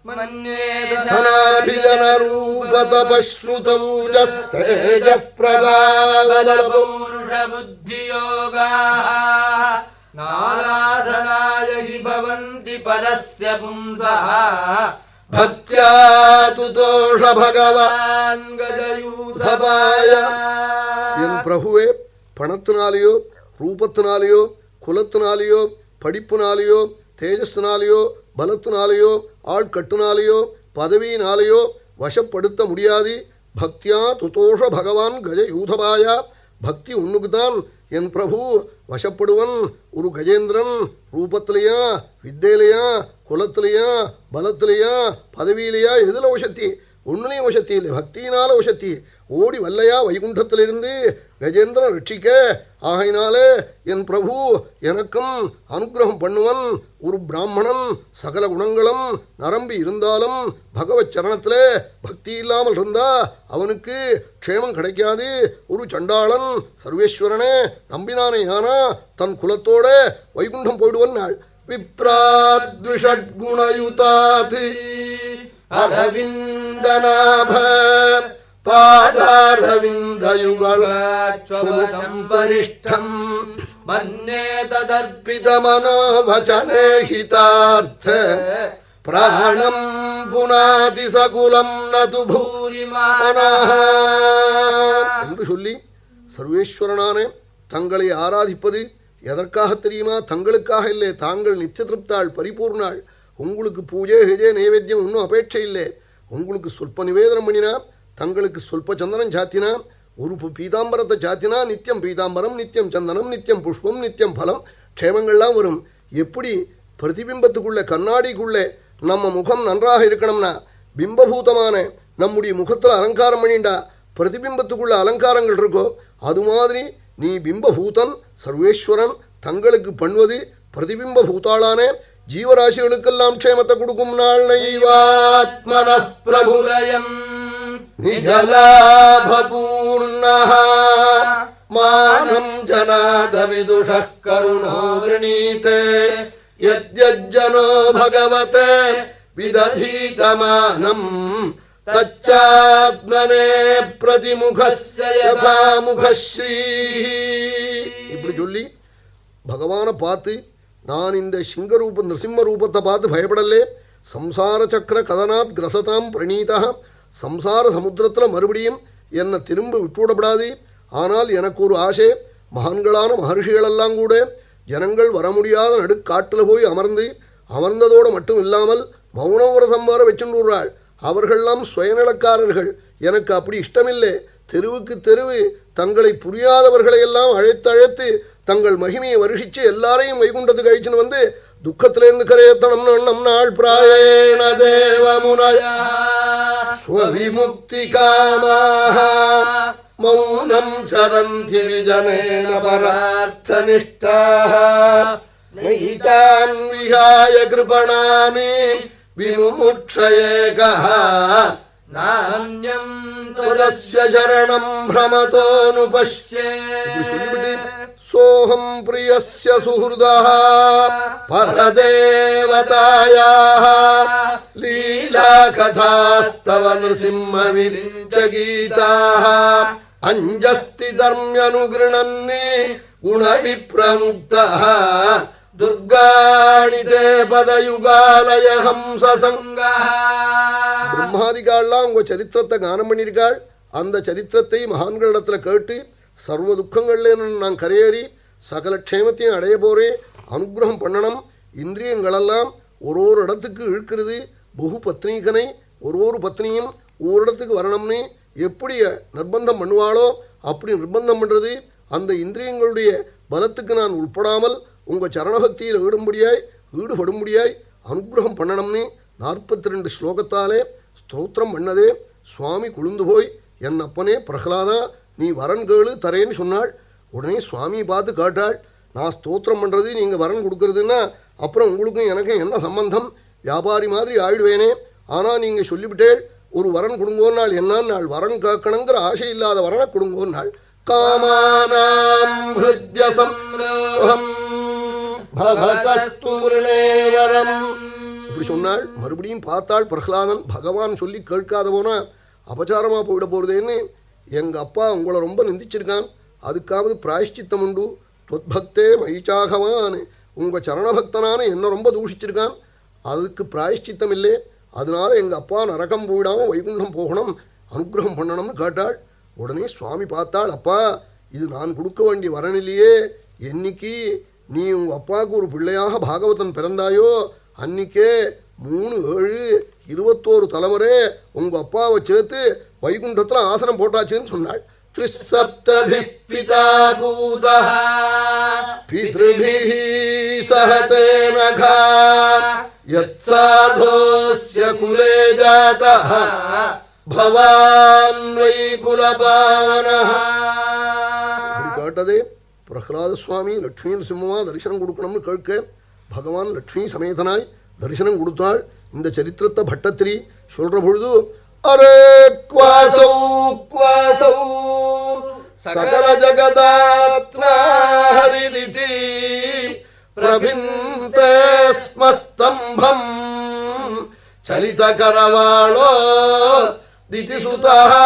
नाराधनाय हि भवन्ति परस्य पुंसः பக்தியா துதோஷ பகவான் गजयूथपाय என் பிரபுவே பணத்தினாலேயோ ரூபத்தினாலேயோ குலத்தினாலேயோ படிப்புனாலேயோ தேஜஸ்னாலேயோ பலத்தினாலேயோ ஆட்கட்டுனாலேயோ பதவியினாலேயோ வசப்படுத்த முடியாது பக்தியா துதோஷ பகவான் கஜ யூதபாயா பக்தி ஒன்றுக்கு தான் என் பிரபு வசப்படுவன் ஒரு கஜேந்திரன் ரூபத்திலையா வித்தையிலையா குலத்திலையா பலத்திலையா பதவியிலையா எதில் வசத்தி ஒன்றுலையும் வசத்தி இல்லை பக்தியினால வசத்தி ஓடி வல்லையா வைகுண்டத்திலிருந்து கஜேந்திரன் ரட்சிக்க ஆகையினாலே என் பிரபு எனக்கும் அனுக்கிரகம் பண்ணுவன் ஒரு பிராமணன் சகல குணங்களும் நரம்பி இருந்தாலும் பகவத் சரணத்திலே பக்தி இல்லாமல் இருந்தா அவனுக்கு க்ஷேமம் கிடைக்காது ஒரு சண்டாளன் சர்வேஸ்வரனே நம்பினானே ஆனா தன் குலத்தோட வைகுண்டம் போயிடுவன் நாள் விப்ராத்விஷட்குணயுதாத் அரவிந்தநாப பாதாரவிந்தயுகள் சுமுகம்பரிஷ்டம் மன்னே ததர்ப்பித பிதமனோவச்சனே ஹிதார்த்த பிராணம் புனாதி சகுலம் நது பூரிமானः என்று சொல்லி சர்வேஸ்வரனான தங்களை ஆராதிப்பது எதற்காக தெரியுமா தங்களுக்காக இல்லை தாங்கள் நித்திய திருப்தாள் பரிபூர்ணாள் உங்களுக்கு பூஜை ஹிஜே நைவேத்தியம் ஒன்றும் அபேட்சை இல்லை உங்களுக்கு சொல்ப நிவேதனம் பண்ணினா தங்களுக்கு சொல்ப சந்தனம் சாத்தினா ஒரு பு- பீதாம்பரத்தை சாத்தினா நித்தியம் பீதாம்பரம் நித்தியம் சந்தனம் நித்தியம் புஷ்பம் நித்தியம் பலம் க்ஷேமங்கள்லாம் வரும் எப்படி பிரதிபிம்பத்துக்குள்ள கண்ணாடிக்குள்ளே நம்ம முகம் நன்றாக இருக்கணும்னா பிம்பபூதமான நம்முடைய முகத்தில் அலங்காரம் பண்ணிண்டா பிரதிபிம்பத்துக்குள்ள அலங்காரங்கள் இருக்கோ அது மாதிரி நீ பிம்பபூதன் சர்வேஸ்வரன் தங்களுக்கு பண்ணுவது பிரதிபிம்ப பூதாளான ஜீவராசிகளுக்கெல்லாம் க்ஷேமத்தை கொடுக்கும் நாள் நைவாத்மன பிரபு பிரபுரயம் நிஜலாபூர்ணः மானம் ஜனாத விதுஷः கருணோ விரணீதே யத்யஜ்ஜனோ பகவதே விததீதமானம் தச்சாத்மனே பிரதிமுகஸ்ய யதா முகஸ்ரீ இப்படி சொல்லி பகவானை பார்த்து நான் இந்த சிங்கரூப நிருசிம்ம ரூபத்தை பார்த்து பயப்படலே சம்சார சக்கர கதனாத் கிரசதாம் பிரணீதா சம்சார சமுத்திரத்தில் மறுபடியும் என்னை திரும்ப விட்டுவிடப்படாது ஆனால் எனக்கு ஒரு ஆசை மகான்களான மகர்ஷிகளெல்லாம் கூட ஜனங்கள் வர முடியாத நடுக்காட்டில் போய் அமர்ந்து அமர்ந்ததோடு மட்டும் இல்லாமல் மௌனவிரதம் வர வச்சுட்டுறாள் அவர்களெல்லாம் சுயநலக்காரர்கள் எனக்கு அப்படி இஷ்டமில்லை தெருவுக்கு தெருவு தங்களை புரியாதவர்களை எல்லாம் அழைத்து அழைத்து தங்கள் மகிமையை வருஷிச்சு எல்லாரையும் வைகுண்டத்துக்கு அழிச்சுன்னு வந்து துக்கத்திலேருந்து கரையத்தனம் நம் நாள் பிராயண தேவமுனய ஸ்வவிமுக்தி காமாக மௌனம் சரந்தி விஜனேன பரார்த்தனிஷ்டாः நைதான் விஹாய கிருபணானி விமுமுட்சயேகः நான்யம் ததஸ்ய சரணம் பிரமதோனுபஷ்ய இப்படி சொல்லிவிட்டு சோகம் பிரியஸ்ய சுஹൃதா பரதேவதாயாः லீலா கதாஸ்தவ நிருசிம்ம விரிஞ்சகீதாः அஞ்சஸ்தி தர்மியனுகிருணன்னி குணவிப்ரமுக்தः துர்காணி தே பதயுகாலய ஹம்சசங்கः பிரம்மாதிகாலாம் உங்க சரித்திரத்தை கானம் பண்ணியிருக்காள் அந்த சரித்திரத்தை மகான்களிடத்துல கேட்டு சர்வ துக்கங்கள்ல நான் கரையேறி சகல க்ஷேமத்தையும் அடைய போறேன் அனுகிரகம் பண்ணணும் இந்திரியங்களெல்லாம் ஒரு ஒரு இடத்துக்கு இழுக்கிறது பகு பத்னீகனை ஒரு ஒரு பத்னியும் ஒரு இடத்துக்கு வரணும்னு எப்படி நிர்பந்தம் பண்ணுவாளோ அப்படி நிர்பந்தம் பண்ணுறது அந்த இந்திரியங்களுடைய பலத்துக்கு நான் உட்படாமல் உங்கள் சரணபக்தியில் ஈடும்படியாய் ஈடுபடும்படியாய் அனுகிரகம் பண்ணணும்னு நாற்பத்தி ரெண்டு ஸ்லோகத்தாலே ஸ்தோத்திரம் பண்ணதே சுவாமி குளிந்து போய் என் அப்பனே பிரகலாதா நீ வரன் கேளு தரேன்னு சொன்னாள் உடனே சுவாமியை பார்த்து கேட்டாள் நான் ஸ்தோத்திரம் பண்ணுறது நீங்கள் வரன் கொடுக்கறதுன்னா அப்புறம் உங்களுக்கும் எனக்கும் என்ன சம்பந்தம் வியாபாரி மாதிரி ஆயிடுவேனே ஆனால் நீங்கள் சொல்லிவிட்டேள் ஒரு வரன் கொடுங்கோன்னாள் என்னன்னு நாள் வரன் கேட்கணுங்கிற ஆசை இல்லாத வரனை கொடுங்கோன்னாள் காமானாம் ஹிருத்ய சம்ரோகம் பவதஸ்து முருணேவரம் இப்படி சொன்னாள் மறுபடியும் பார்த்தாள் பிரகலாதன் பகவான் சொல்லி கேட்காத போனா அபச்சாரமா போயிட போறதேன்னு எங்க அப்பா உங்களை ரொம்ப நிந்திச்சிருக்கான் அதுக்காவது பிராயஷ்சித்தம் உண்டு தொத்பக்தே மயிச்சாகவான் உங்க சரணபக்தனான என்ன ரொம்ப தூஷிச்சிருக்கான் அதுக்கு பிராயஷ்சித்தம் இல்லை அதனால எங்க அப்பா நரகம் போயிடாம வைகுண்டம் போகணும் அனுகிரகம் பண்ணணும்னு கேட்டாள் உடனே சுவாமி பார்த்தாள் அப்பா இது நான் கொடுக்க வேண்டிய வரனில்லையே என்னைக்கு நீ உங்க அப்பாவுக்கு ஒரு பிள்ளையாக பாகவதன் பிறந்தாயோ அன்னிக்கே மூணு ஏழு இருபத்தோரு தலைமுறை உங்க அப்பாவை சேர்த்து வைகுண்டத்துல ஆசனம் போட்டாச்சுன்னு சொன்னாள் திரிசப்தபி பிதா பூதா பித்ருபிः सह तेन घा यत्साधोऽस्य कुले जातः भवान् वै कुलपावनः அப்படி கேட்டதே பிரகலாத சுவாமி லட்சுமி சிம்மமா தரிசனம் கொடுக்கணும்னு கேட்க பகவான் லட்சுமி சமேதனாய் தரிசனம் கொடுத்தாள் இந்த சரித்திரத்தை பட்டத்திரி சொல்ற பொழுது அரே குவாசௌ குவாசௌ சகல ஜகதாத்மா ஹரிரிதி பிரபிந்தே ஸ்மஸ்தம்பம் ಚಲಿತ ಕರವಾಳೋ ದಿತಿಸುತ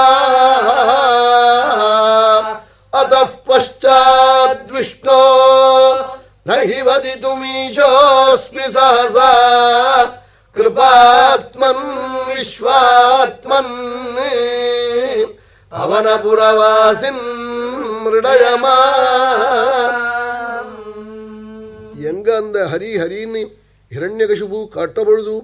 ಅತಃ ಪಶ್ಚಾದ್ ವಿಷ್ಣೋ ನಹಿ ವದಿತುಮೀಶೋಸ್ಮಿ ಸಹಸಾ ಕೃಪಾತ್ಮನ್ ವಿಶ್ವಾತ್ಮನ್ ಪವನಪುರವಾಸಿನ್ ಮೃಡಯಮಾ எங்க அந்த ஹரி ஹரின்னு ஹிரண்யகசிபு காட்ட பொழுது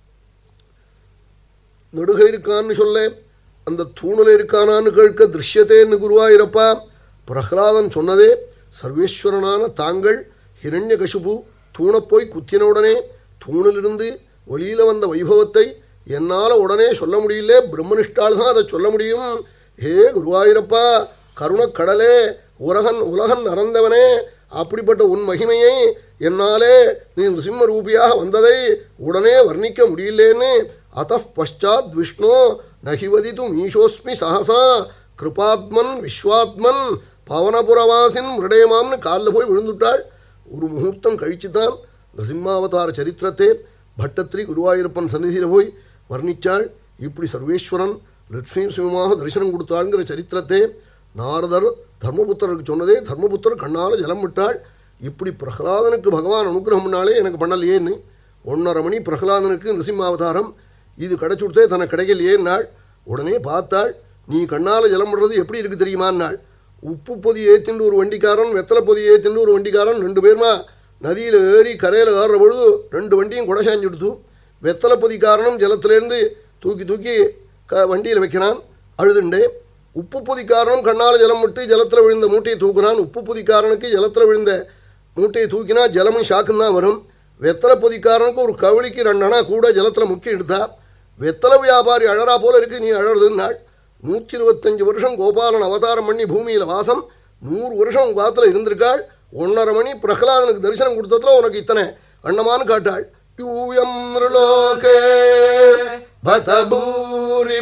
நடுக இருக்கான்னு சொல்ல அந்த தூணில் இருக்கானான்னு கேட்க திருஷ்யத்தேன்னு குருவாயிரப்பா பிரகலாதன் சொன்னதே சர்வேஸ்வரனான தாங்கள் ஹிரண்யகசிபு தூணை போய் குத்தின உடனே தூணிலிருந்து வெளியில் வந்த வைபவத்தை என்னால் உடனே சொல்ல முடியல பிரம்மனிஷ்டால் தான் அதை சொல்ல முடியும் ஹே குருவாயிரப்பா கருணக்கடலே உலகன் உலகன் நறந்தவனே அப்படிப்பட்ட உன் மகிமையை என்னாலே நீ நிருசிம்ம ரூபியாக வந்ததை உடனே வர்ணிக்க முடியலேன்னு அத்த பஷாத் விஷ்ணு நகிவதிது மீஷோஸ்மி சஹசா கிருபாத்மன் விஸ்வாத்மன் பவனபுரவாசின் மிருடயமாம்னு காலில் போய் விழுந்துட்டாள் ஒரு முகூர்த்தம் கழிச்சு தான் நரசிம்மாவதார சரித்திரத்தை பட்டத்திரி குருவாயூரப்பன் சந்நிதியில் போய் வர்ணித்தாள் இப்படி சர்வேஸ்வரன் லட்சுமி சிவமாக தரிசனம் கொடுத்தாள்ங்கிற சரித்திரத்தை நாரதர் தர்மபுத்திரருக்கு சொன்னதே தர்மபுத்திரர் கண்ணால் ஜலம் விட்டாள் இப்படி பிரகலாதனுக்கு பகவான் அனுகிரகம் பண்ணாலே எனக்கு பண்ணலையேன்னு ஒன்றரை மணி பிரகலாதனுக்கு நரசிம்மாவதாரம் இது கிடைச்சுடுத்தே தனக்கு கிடைக்கலையேன்னாள் உடனே பார்த்தாள் நீ கண்ணால் ஜலம் விடுறது எப்படி இருக்கு தெரியுமான்னாள் உப்பு பொதி ஏத்திண்டு ஒரு வண்டிக்காரன் வெத்தலை பொதி ஏத்திண்டு ஒரு வண்டிக்காரன் ரெண்டு பேருமா நதியில் ஏறி கரையில் ஏறுற பொழுது ரெண்டு வண்டியும் குடசாஞ்சு கொடுத்து வெத்தலை பொதி காரணம் ஜலத்திலேருந்து தூக்கி தூக்கி க வண்டியில் வைக்கிறான் அழுதுண்டே உப்பு பொதிக்காரனும் கண்ணால் ஜலம் விட்டு ஜலத்தில் விழுந்த மூட்டையை தூக்குறான் உப்பு பொதிக்காரனுக்கு ஜலத்தில் விழுந்த மூட்டையை தூக்கினா ஜலமும் ஷாக்கும் தான் வரும் வெத்தலை பொதிக்காரனுக்கு ஒரு கவளிக்கு ரெண்டனா கூட ஜலத்தில் முக்கி எடுத்தா வெத்தலை வியாபாரி அழறா போல இருக்கு நீ அழறதுன்னாள் நூற்றி இருபத்தஞ்சு வருஷம் கோபாலன் அவதாரம் பண்ணி பூமியில் வாசம் நூறு வருஷம் உங்கள் காத்துல இருந்திருக்காள் ஒன்றரை மணி பிரகலாதனுக்கு தரிசனம் கொடுத்ததுல உனக்கு இத்தனை அண்ணமான்னு காட்டாள் யூயம் லோகே பத பூரி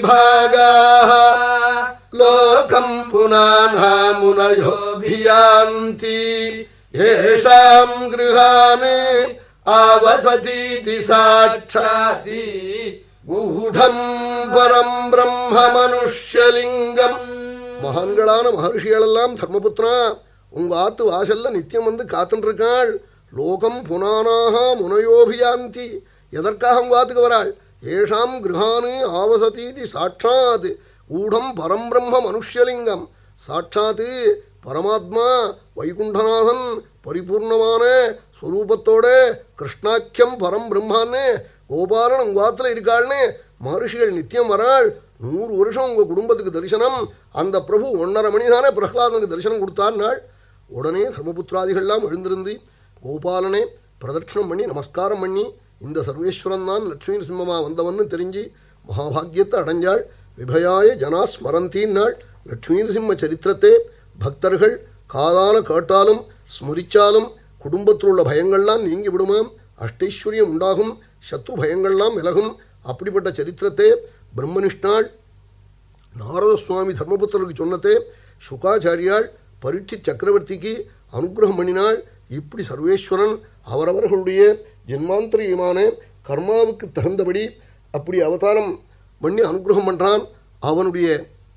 லோகம் புனானா முனயோபியாந்தி ஏஷாம் கிருஹான் ஆவசதீதி சாட்சாதி கூடம் பரம் பிரம்ம மனுஷ்யலிங்கம் மகான்களான மகர்ஷிகளெல்லாம் தர்மபுத்திரா உங்க ஆத்து வாசல்ல நித்தியம் வந்து காத்துட்டு இருக்காள் லோகம் புனானாக முனையோபியாந்தி எதற்காக உங்க ஆத்துக்கு வராள் ஏஷாம் கிரகானு ஆவசதீதி சாட்சாத் ஊடம் பரம்பிரம்ம மனுஷ்யலிங்கம் சாட்சாத்து பரமாத்மா வைகுண்டநாதன் பரிபூர்ணமான ஸ்வரூபத்தோட கிருஷ்ணாக்கியம் பரம் பிரம்மான்னு கோபாலன் உங்க ஆத்துல இருக்காள்னு மகர்ஷிகள் நித்தியம் வராள் நூறு வருஷம் உங்க குடும்பத்துக்கு தரிசனம் அந்த பிரபு ஒன்றரை மணி தானே பிரகலாதனுக்கு தரிசனம் கொடுத்தான்னாள் உடனே தர்மபுத்திராதிகள்லாம் எழுந்திருந்து கோபாலனே பிரதட்சணம் பண்ணி நமஸ்காரம் பண்ணி இந்த சர்வேஸ்வரன் தான் லட்சுமி சிம்மமாக வந்தவன்னு தெரிஞ்சு மகாபாகியத்தை அடைஞ்சாள் விபயாய ஜனா ஸ்மரந்தின்னாள் லட்சுமி சிம்ம சரித்திரத்தை பக்தர்கள் காதால கேட்டாலும் ஸ்மரிச்சாலும் குடும்பத்தில் உள்ள பயங்கள்லாம் நீங்கி விடுமாம் அஷ்டைஸ்வரியம் உண்டாகும் சத்ரு பயங்கள்லாம் விலகும் அப்படிப்பட்ட சரித்திரத்தை பிரம்மனிஷ்டாள் நாரத சுவாமி தர்மபுத்திரருக்கு சொன்னதே சுகாச்சாரியாள் பரீட்சி சக்கரவர்த்திக்கு அனுகிரகம் பண்ணினாள் இப்படி சர்வேஸ்வரன் அவரவர்களுடைய ஜென்மாந்தரியமான கர்மாவுக்கு தகுந்தபடி அப்படி அவதாரம் பண்ணி அனுகிரகம் பண்ணுறான் அவனுடைய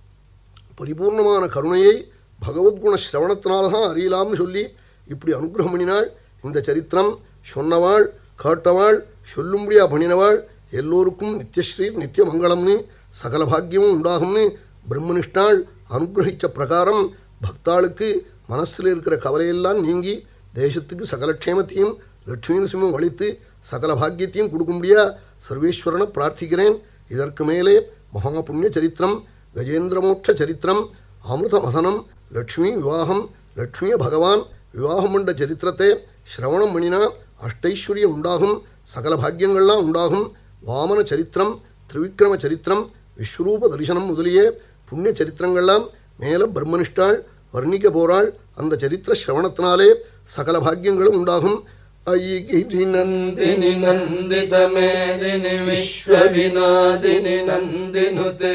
பரிபூர்ணமான கருணையை பகவத்குண சிரவணத்தினால தான் அறியலாம்னு சொல்லி இப்படி அனுகிரகம் பண்ணினாள் இந்த சரித்திரம் சொன்னவாள் கேட்டவாள் சொல்லும்படியா பண்ணினவாள் எல்லோருக்கும் நித்யஸ்ரீ நித்திய மங்களம்னு சகல பாக்கியமும் உண்டாகும்னு பிரம்மனிஷ்டாள் அனுகிரகிச்ச பிரகாரம் பக்தாளுக்கு மனசில் இருக்கிற கவலையெல்லாம் நீங்கி தேசத்துக்கு சகல க்ஷேமத்தையும் லட்சுமி நரசிம்மம் அளித்து சகல பாக்கியத்தையும் கொடுக்கும்படியா சர்வேஸ்வரனை பிரார்த்திக்கிறேன் இதற்கு மேலே மகா புண்ணிய சரித்திரம் கஜேந்திரமோட்ச சரித்திரம் அமிர்த மதனம் லக்ஷ்மி விவாகம் லக்ஷ்மிய பகவான் விவாகம் பண்ண சரித்திரத்தை சிரவணம் பண்ணினா அஷ்டைஸ்வரியம் உண்டாகும் சகல பாக்கியங்கள்லாம் உண்டாகும் வாமன சரித்திரம் திரிவிக்ரம சரித்திரம் விஸ்வரூப தரிசனம் முதலிய புண்ணிய சரித்திரங்கள்லாம் மேலே பிரம்மனிஷ்டாள் வர்ணிக்க போறாள் அந்த சரித்திர சிரவணத்தினாலே சகல பாக்கியங்களும் உண்டாகும் ஐகிரி நந்தினி नन्दितमेदिनि विश्वविनादिनि नन्दिनुते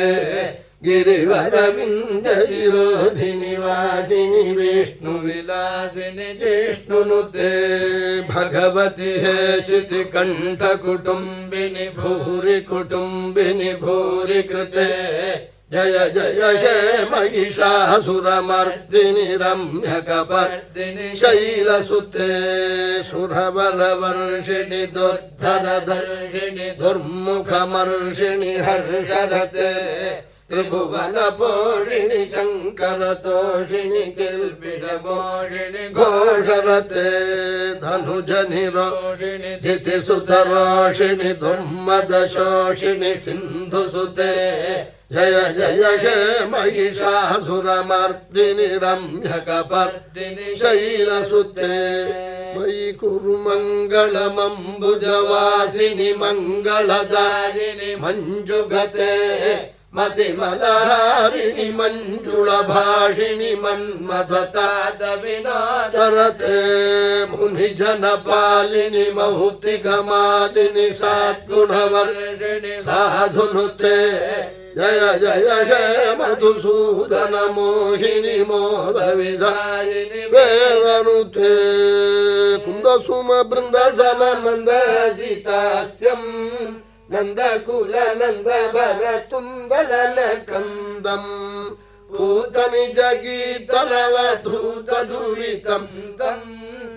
गिरिवरविन्दविरोधिनि वासिनि विष्णुविलासिनि जिष्णुनुते भगवति हे शितिकण्ठकुटुम्बिनि भूरि कुटुम्बिनि भूरि कृते जय जय हे महिषासुरमर्दिनि रम्यकपर्दिनि शैलसुते सुरवरवर्षिणि दुर्धरधर्षिणि दुर्मुखमर्षिणि हर्षरते त्रिभुवनपोषिणि शङ्करतोषिणि किल्बिषमोषिणि घोषरते धनुजनिरोषिणि धितिसुतरोषिणि दुर्मदशोषिणि सिन्धुसुते जय जय हे महिषासुरमर्दिनि रम्यकपर्दिनि शैलसुते मयि कुरु मङ्गलमम्बुजवासिनि मङ्गलदारिणि मञ्जुगते मतिमलहारिणि मञ्जुळभाषिणि मन्मथतादविनादरते मुनिजनपालिनि महुतिगमालिनि साद्गुणवर्षिणि साधुनुते जय जय जय मधुसूदन मोहिनि मोदविधायिनि वेदनुते कुन्दसुम बृन्दसम मन्दसितास्यम् नन्दकुल नन्दभरतुन्दलन कन्दम् पूतनि जगीतलवधूतधुरितम् तम्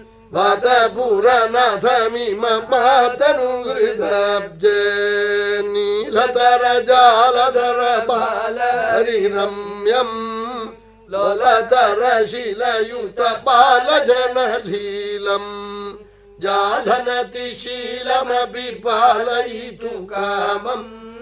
वातपुरनाथमिममातनुहृदब्जे नीलतर जालधर बालहरिरम्यम् लोलतर शिलयुत बालजनलीलम् जालनतिशीलमपि पालयितु कामम्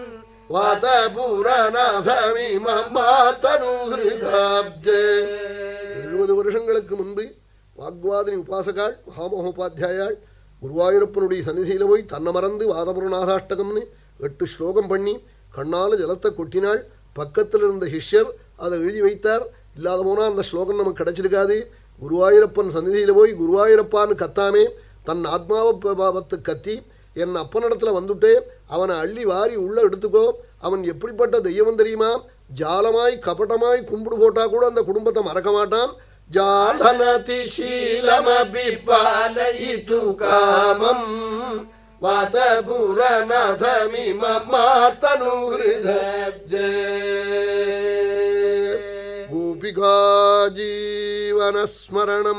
வாதபூரநாதமிமமாத்தனுகிருதாப்ஜே எழுபது வருஷங்களுக்கு முன்பு வாக்வாதினி உபாசகாள் மகாமகோபாத்தியாயாள் குருவாயூரப்பனுடைய சந்நிதியில் போய் தன்னை மறந்து வாதபுரநாதாஷ்டகம்னு எட்டு ஸ்லோகம் பண்ணி கண்ணால் ஜலத்தை கொட்டினாள் பக்கத்தில் இருந்த சிஷ்யர் அதை எழுதி வைத்தார் இல்லாத போனால் அந்த ஸ்லோகம் நமக்கு கிடைச்சிருக்காது குருவாயூரப்பன் சந்நிதியில் போய் குருவாயூரப்பான்னு கத்தாமே தன் ஆத்மாவை பாவத்து கத்தி என் அப்பனிடத்துல வந்துட்டே அவனை அள்ளி வாரி உள்ள எடுத்துக்கோ அவன் எப்படிப்பட்ட தெய்வம் தெரியுமா ஜாலமாய் கபட்டமாய் கும்பிடு போட்டா கூட அந்த குடும்பத்தை மறக்க மாட்டான் ஜாலனதி சீலமபி பாலயிது காமம் வாதபுரநாதமிம மாத்தனுஹிருதப்ஜே गोपिका जीवनस्मरणम्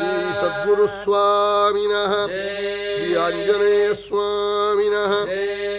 श्रीसद्गुरुस्वामिनः श्री आञ्जनेयस्वामिनः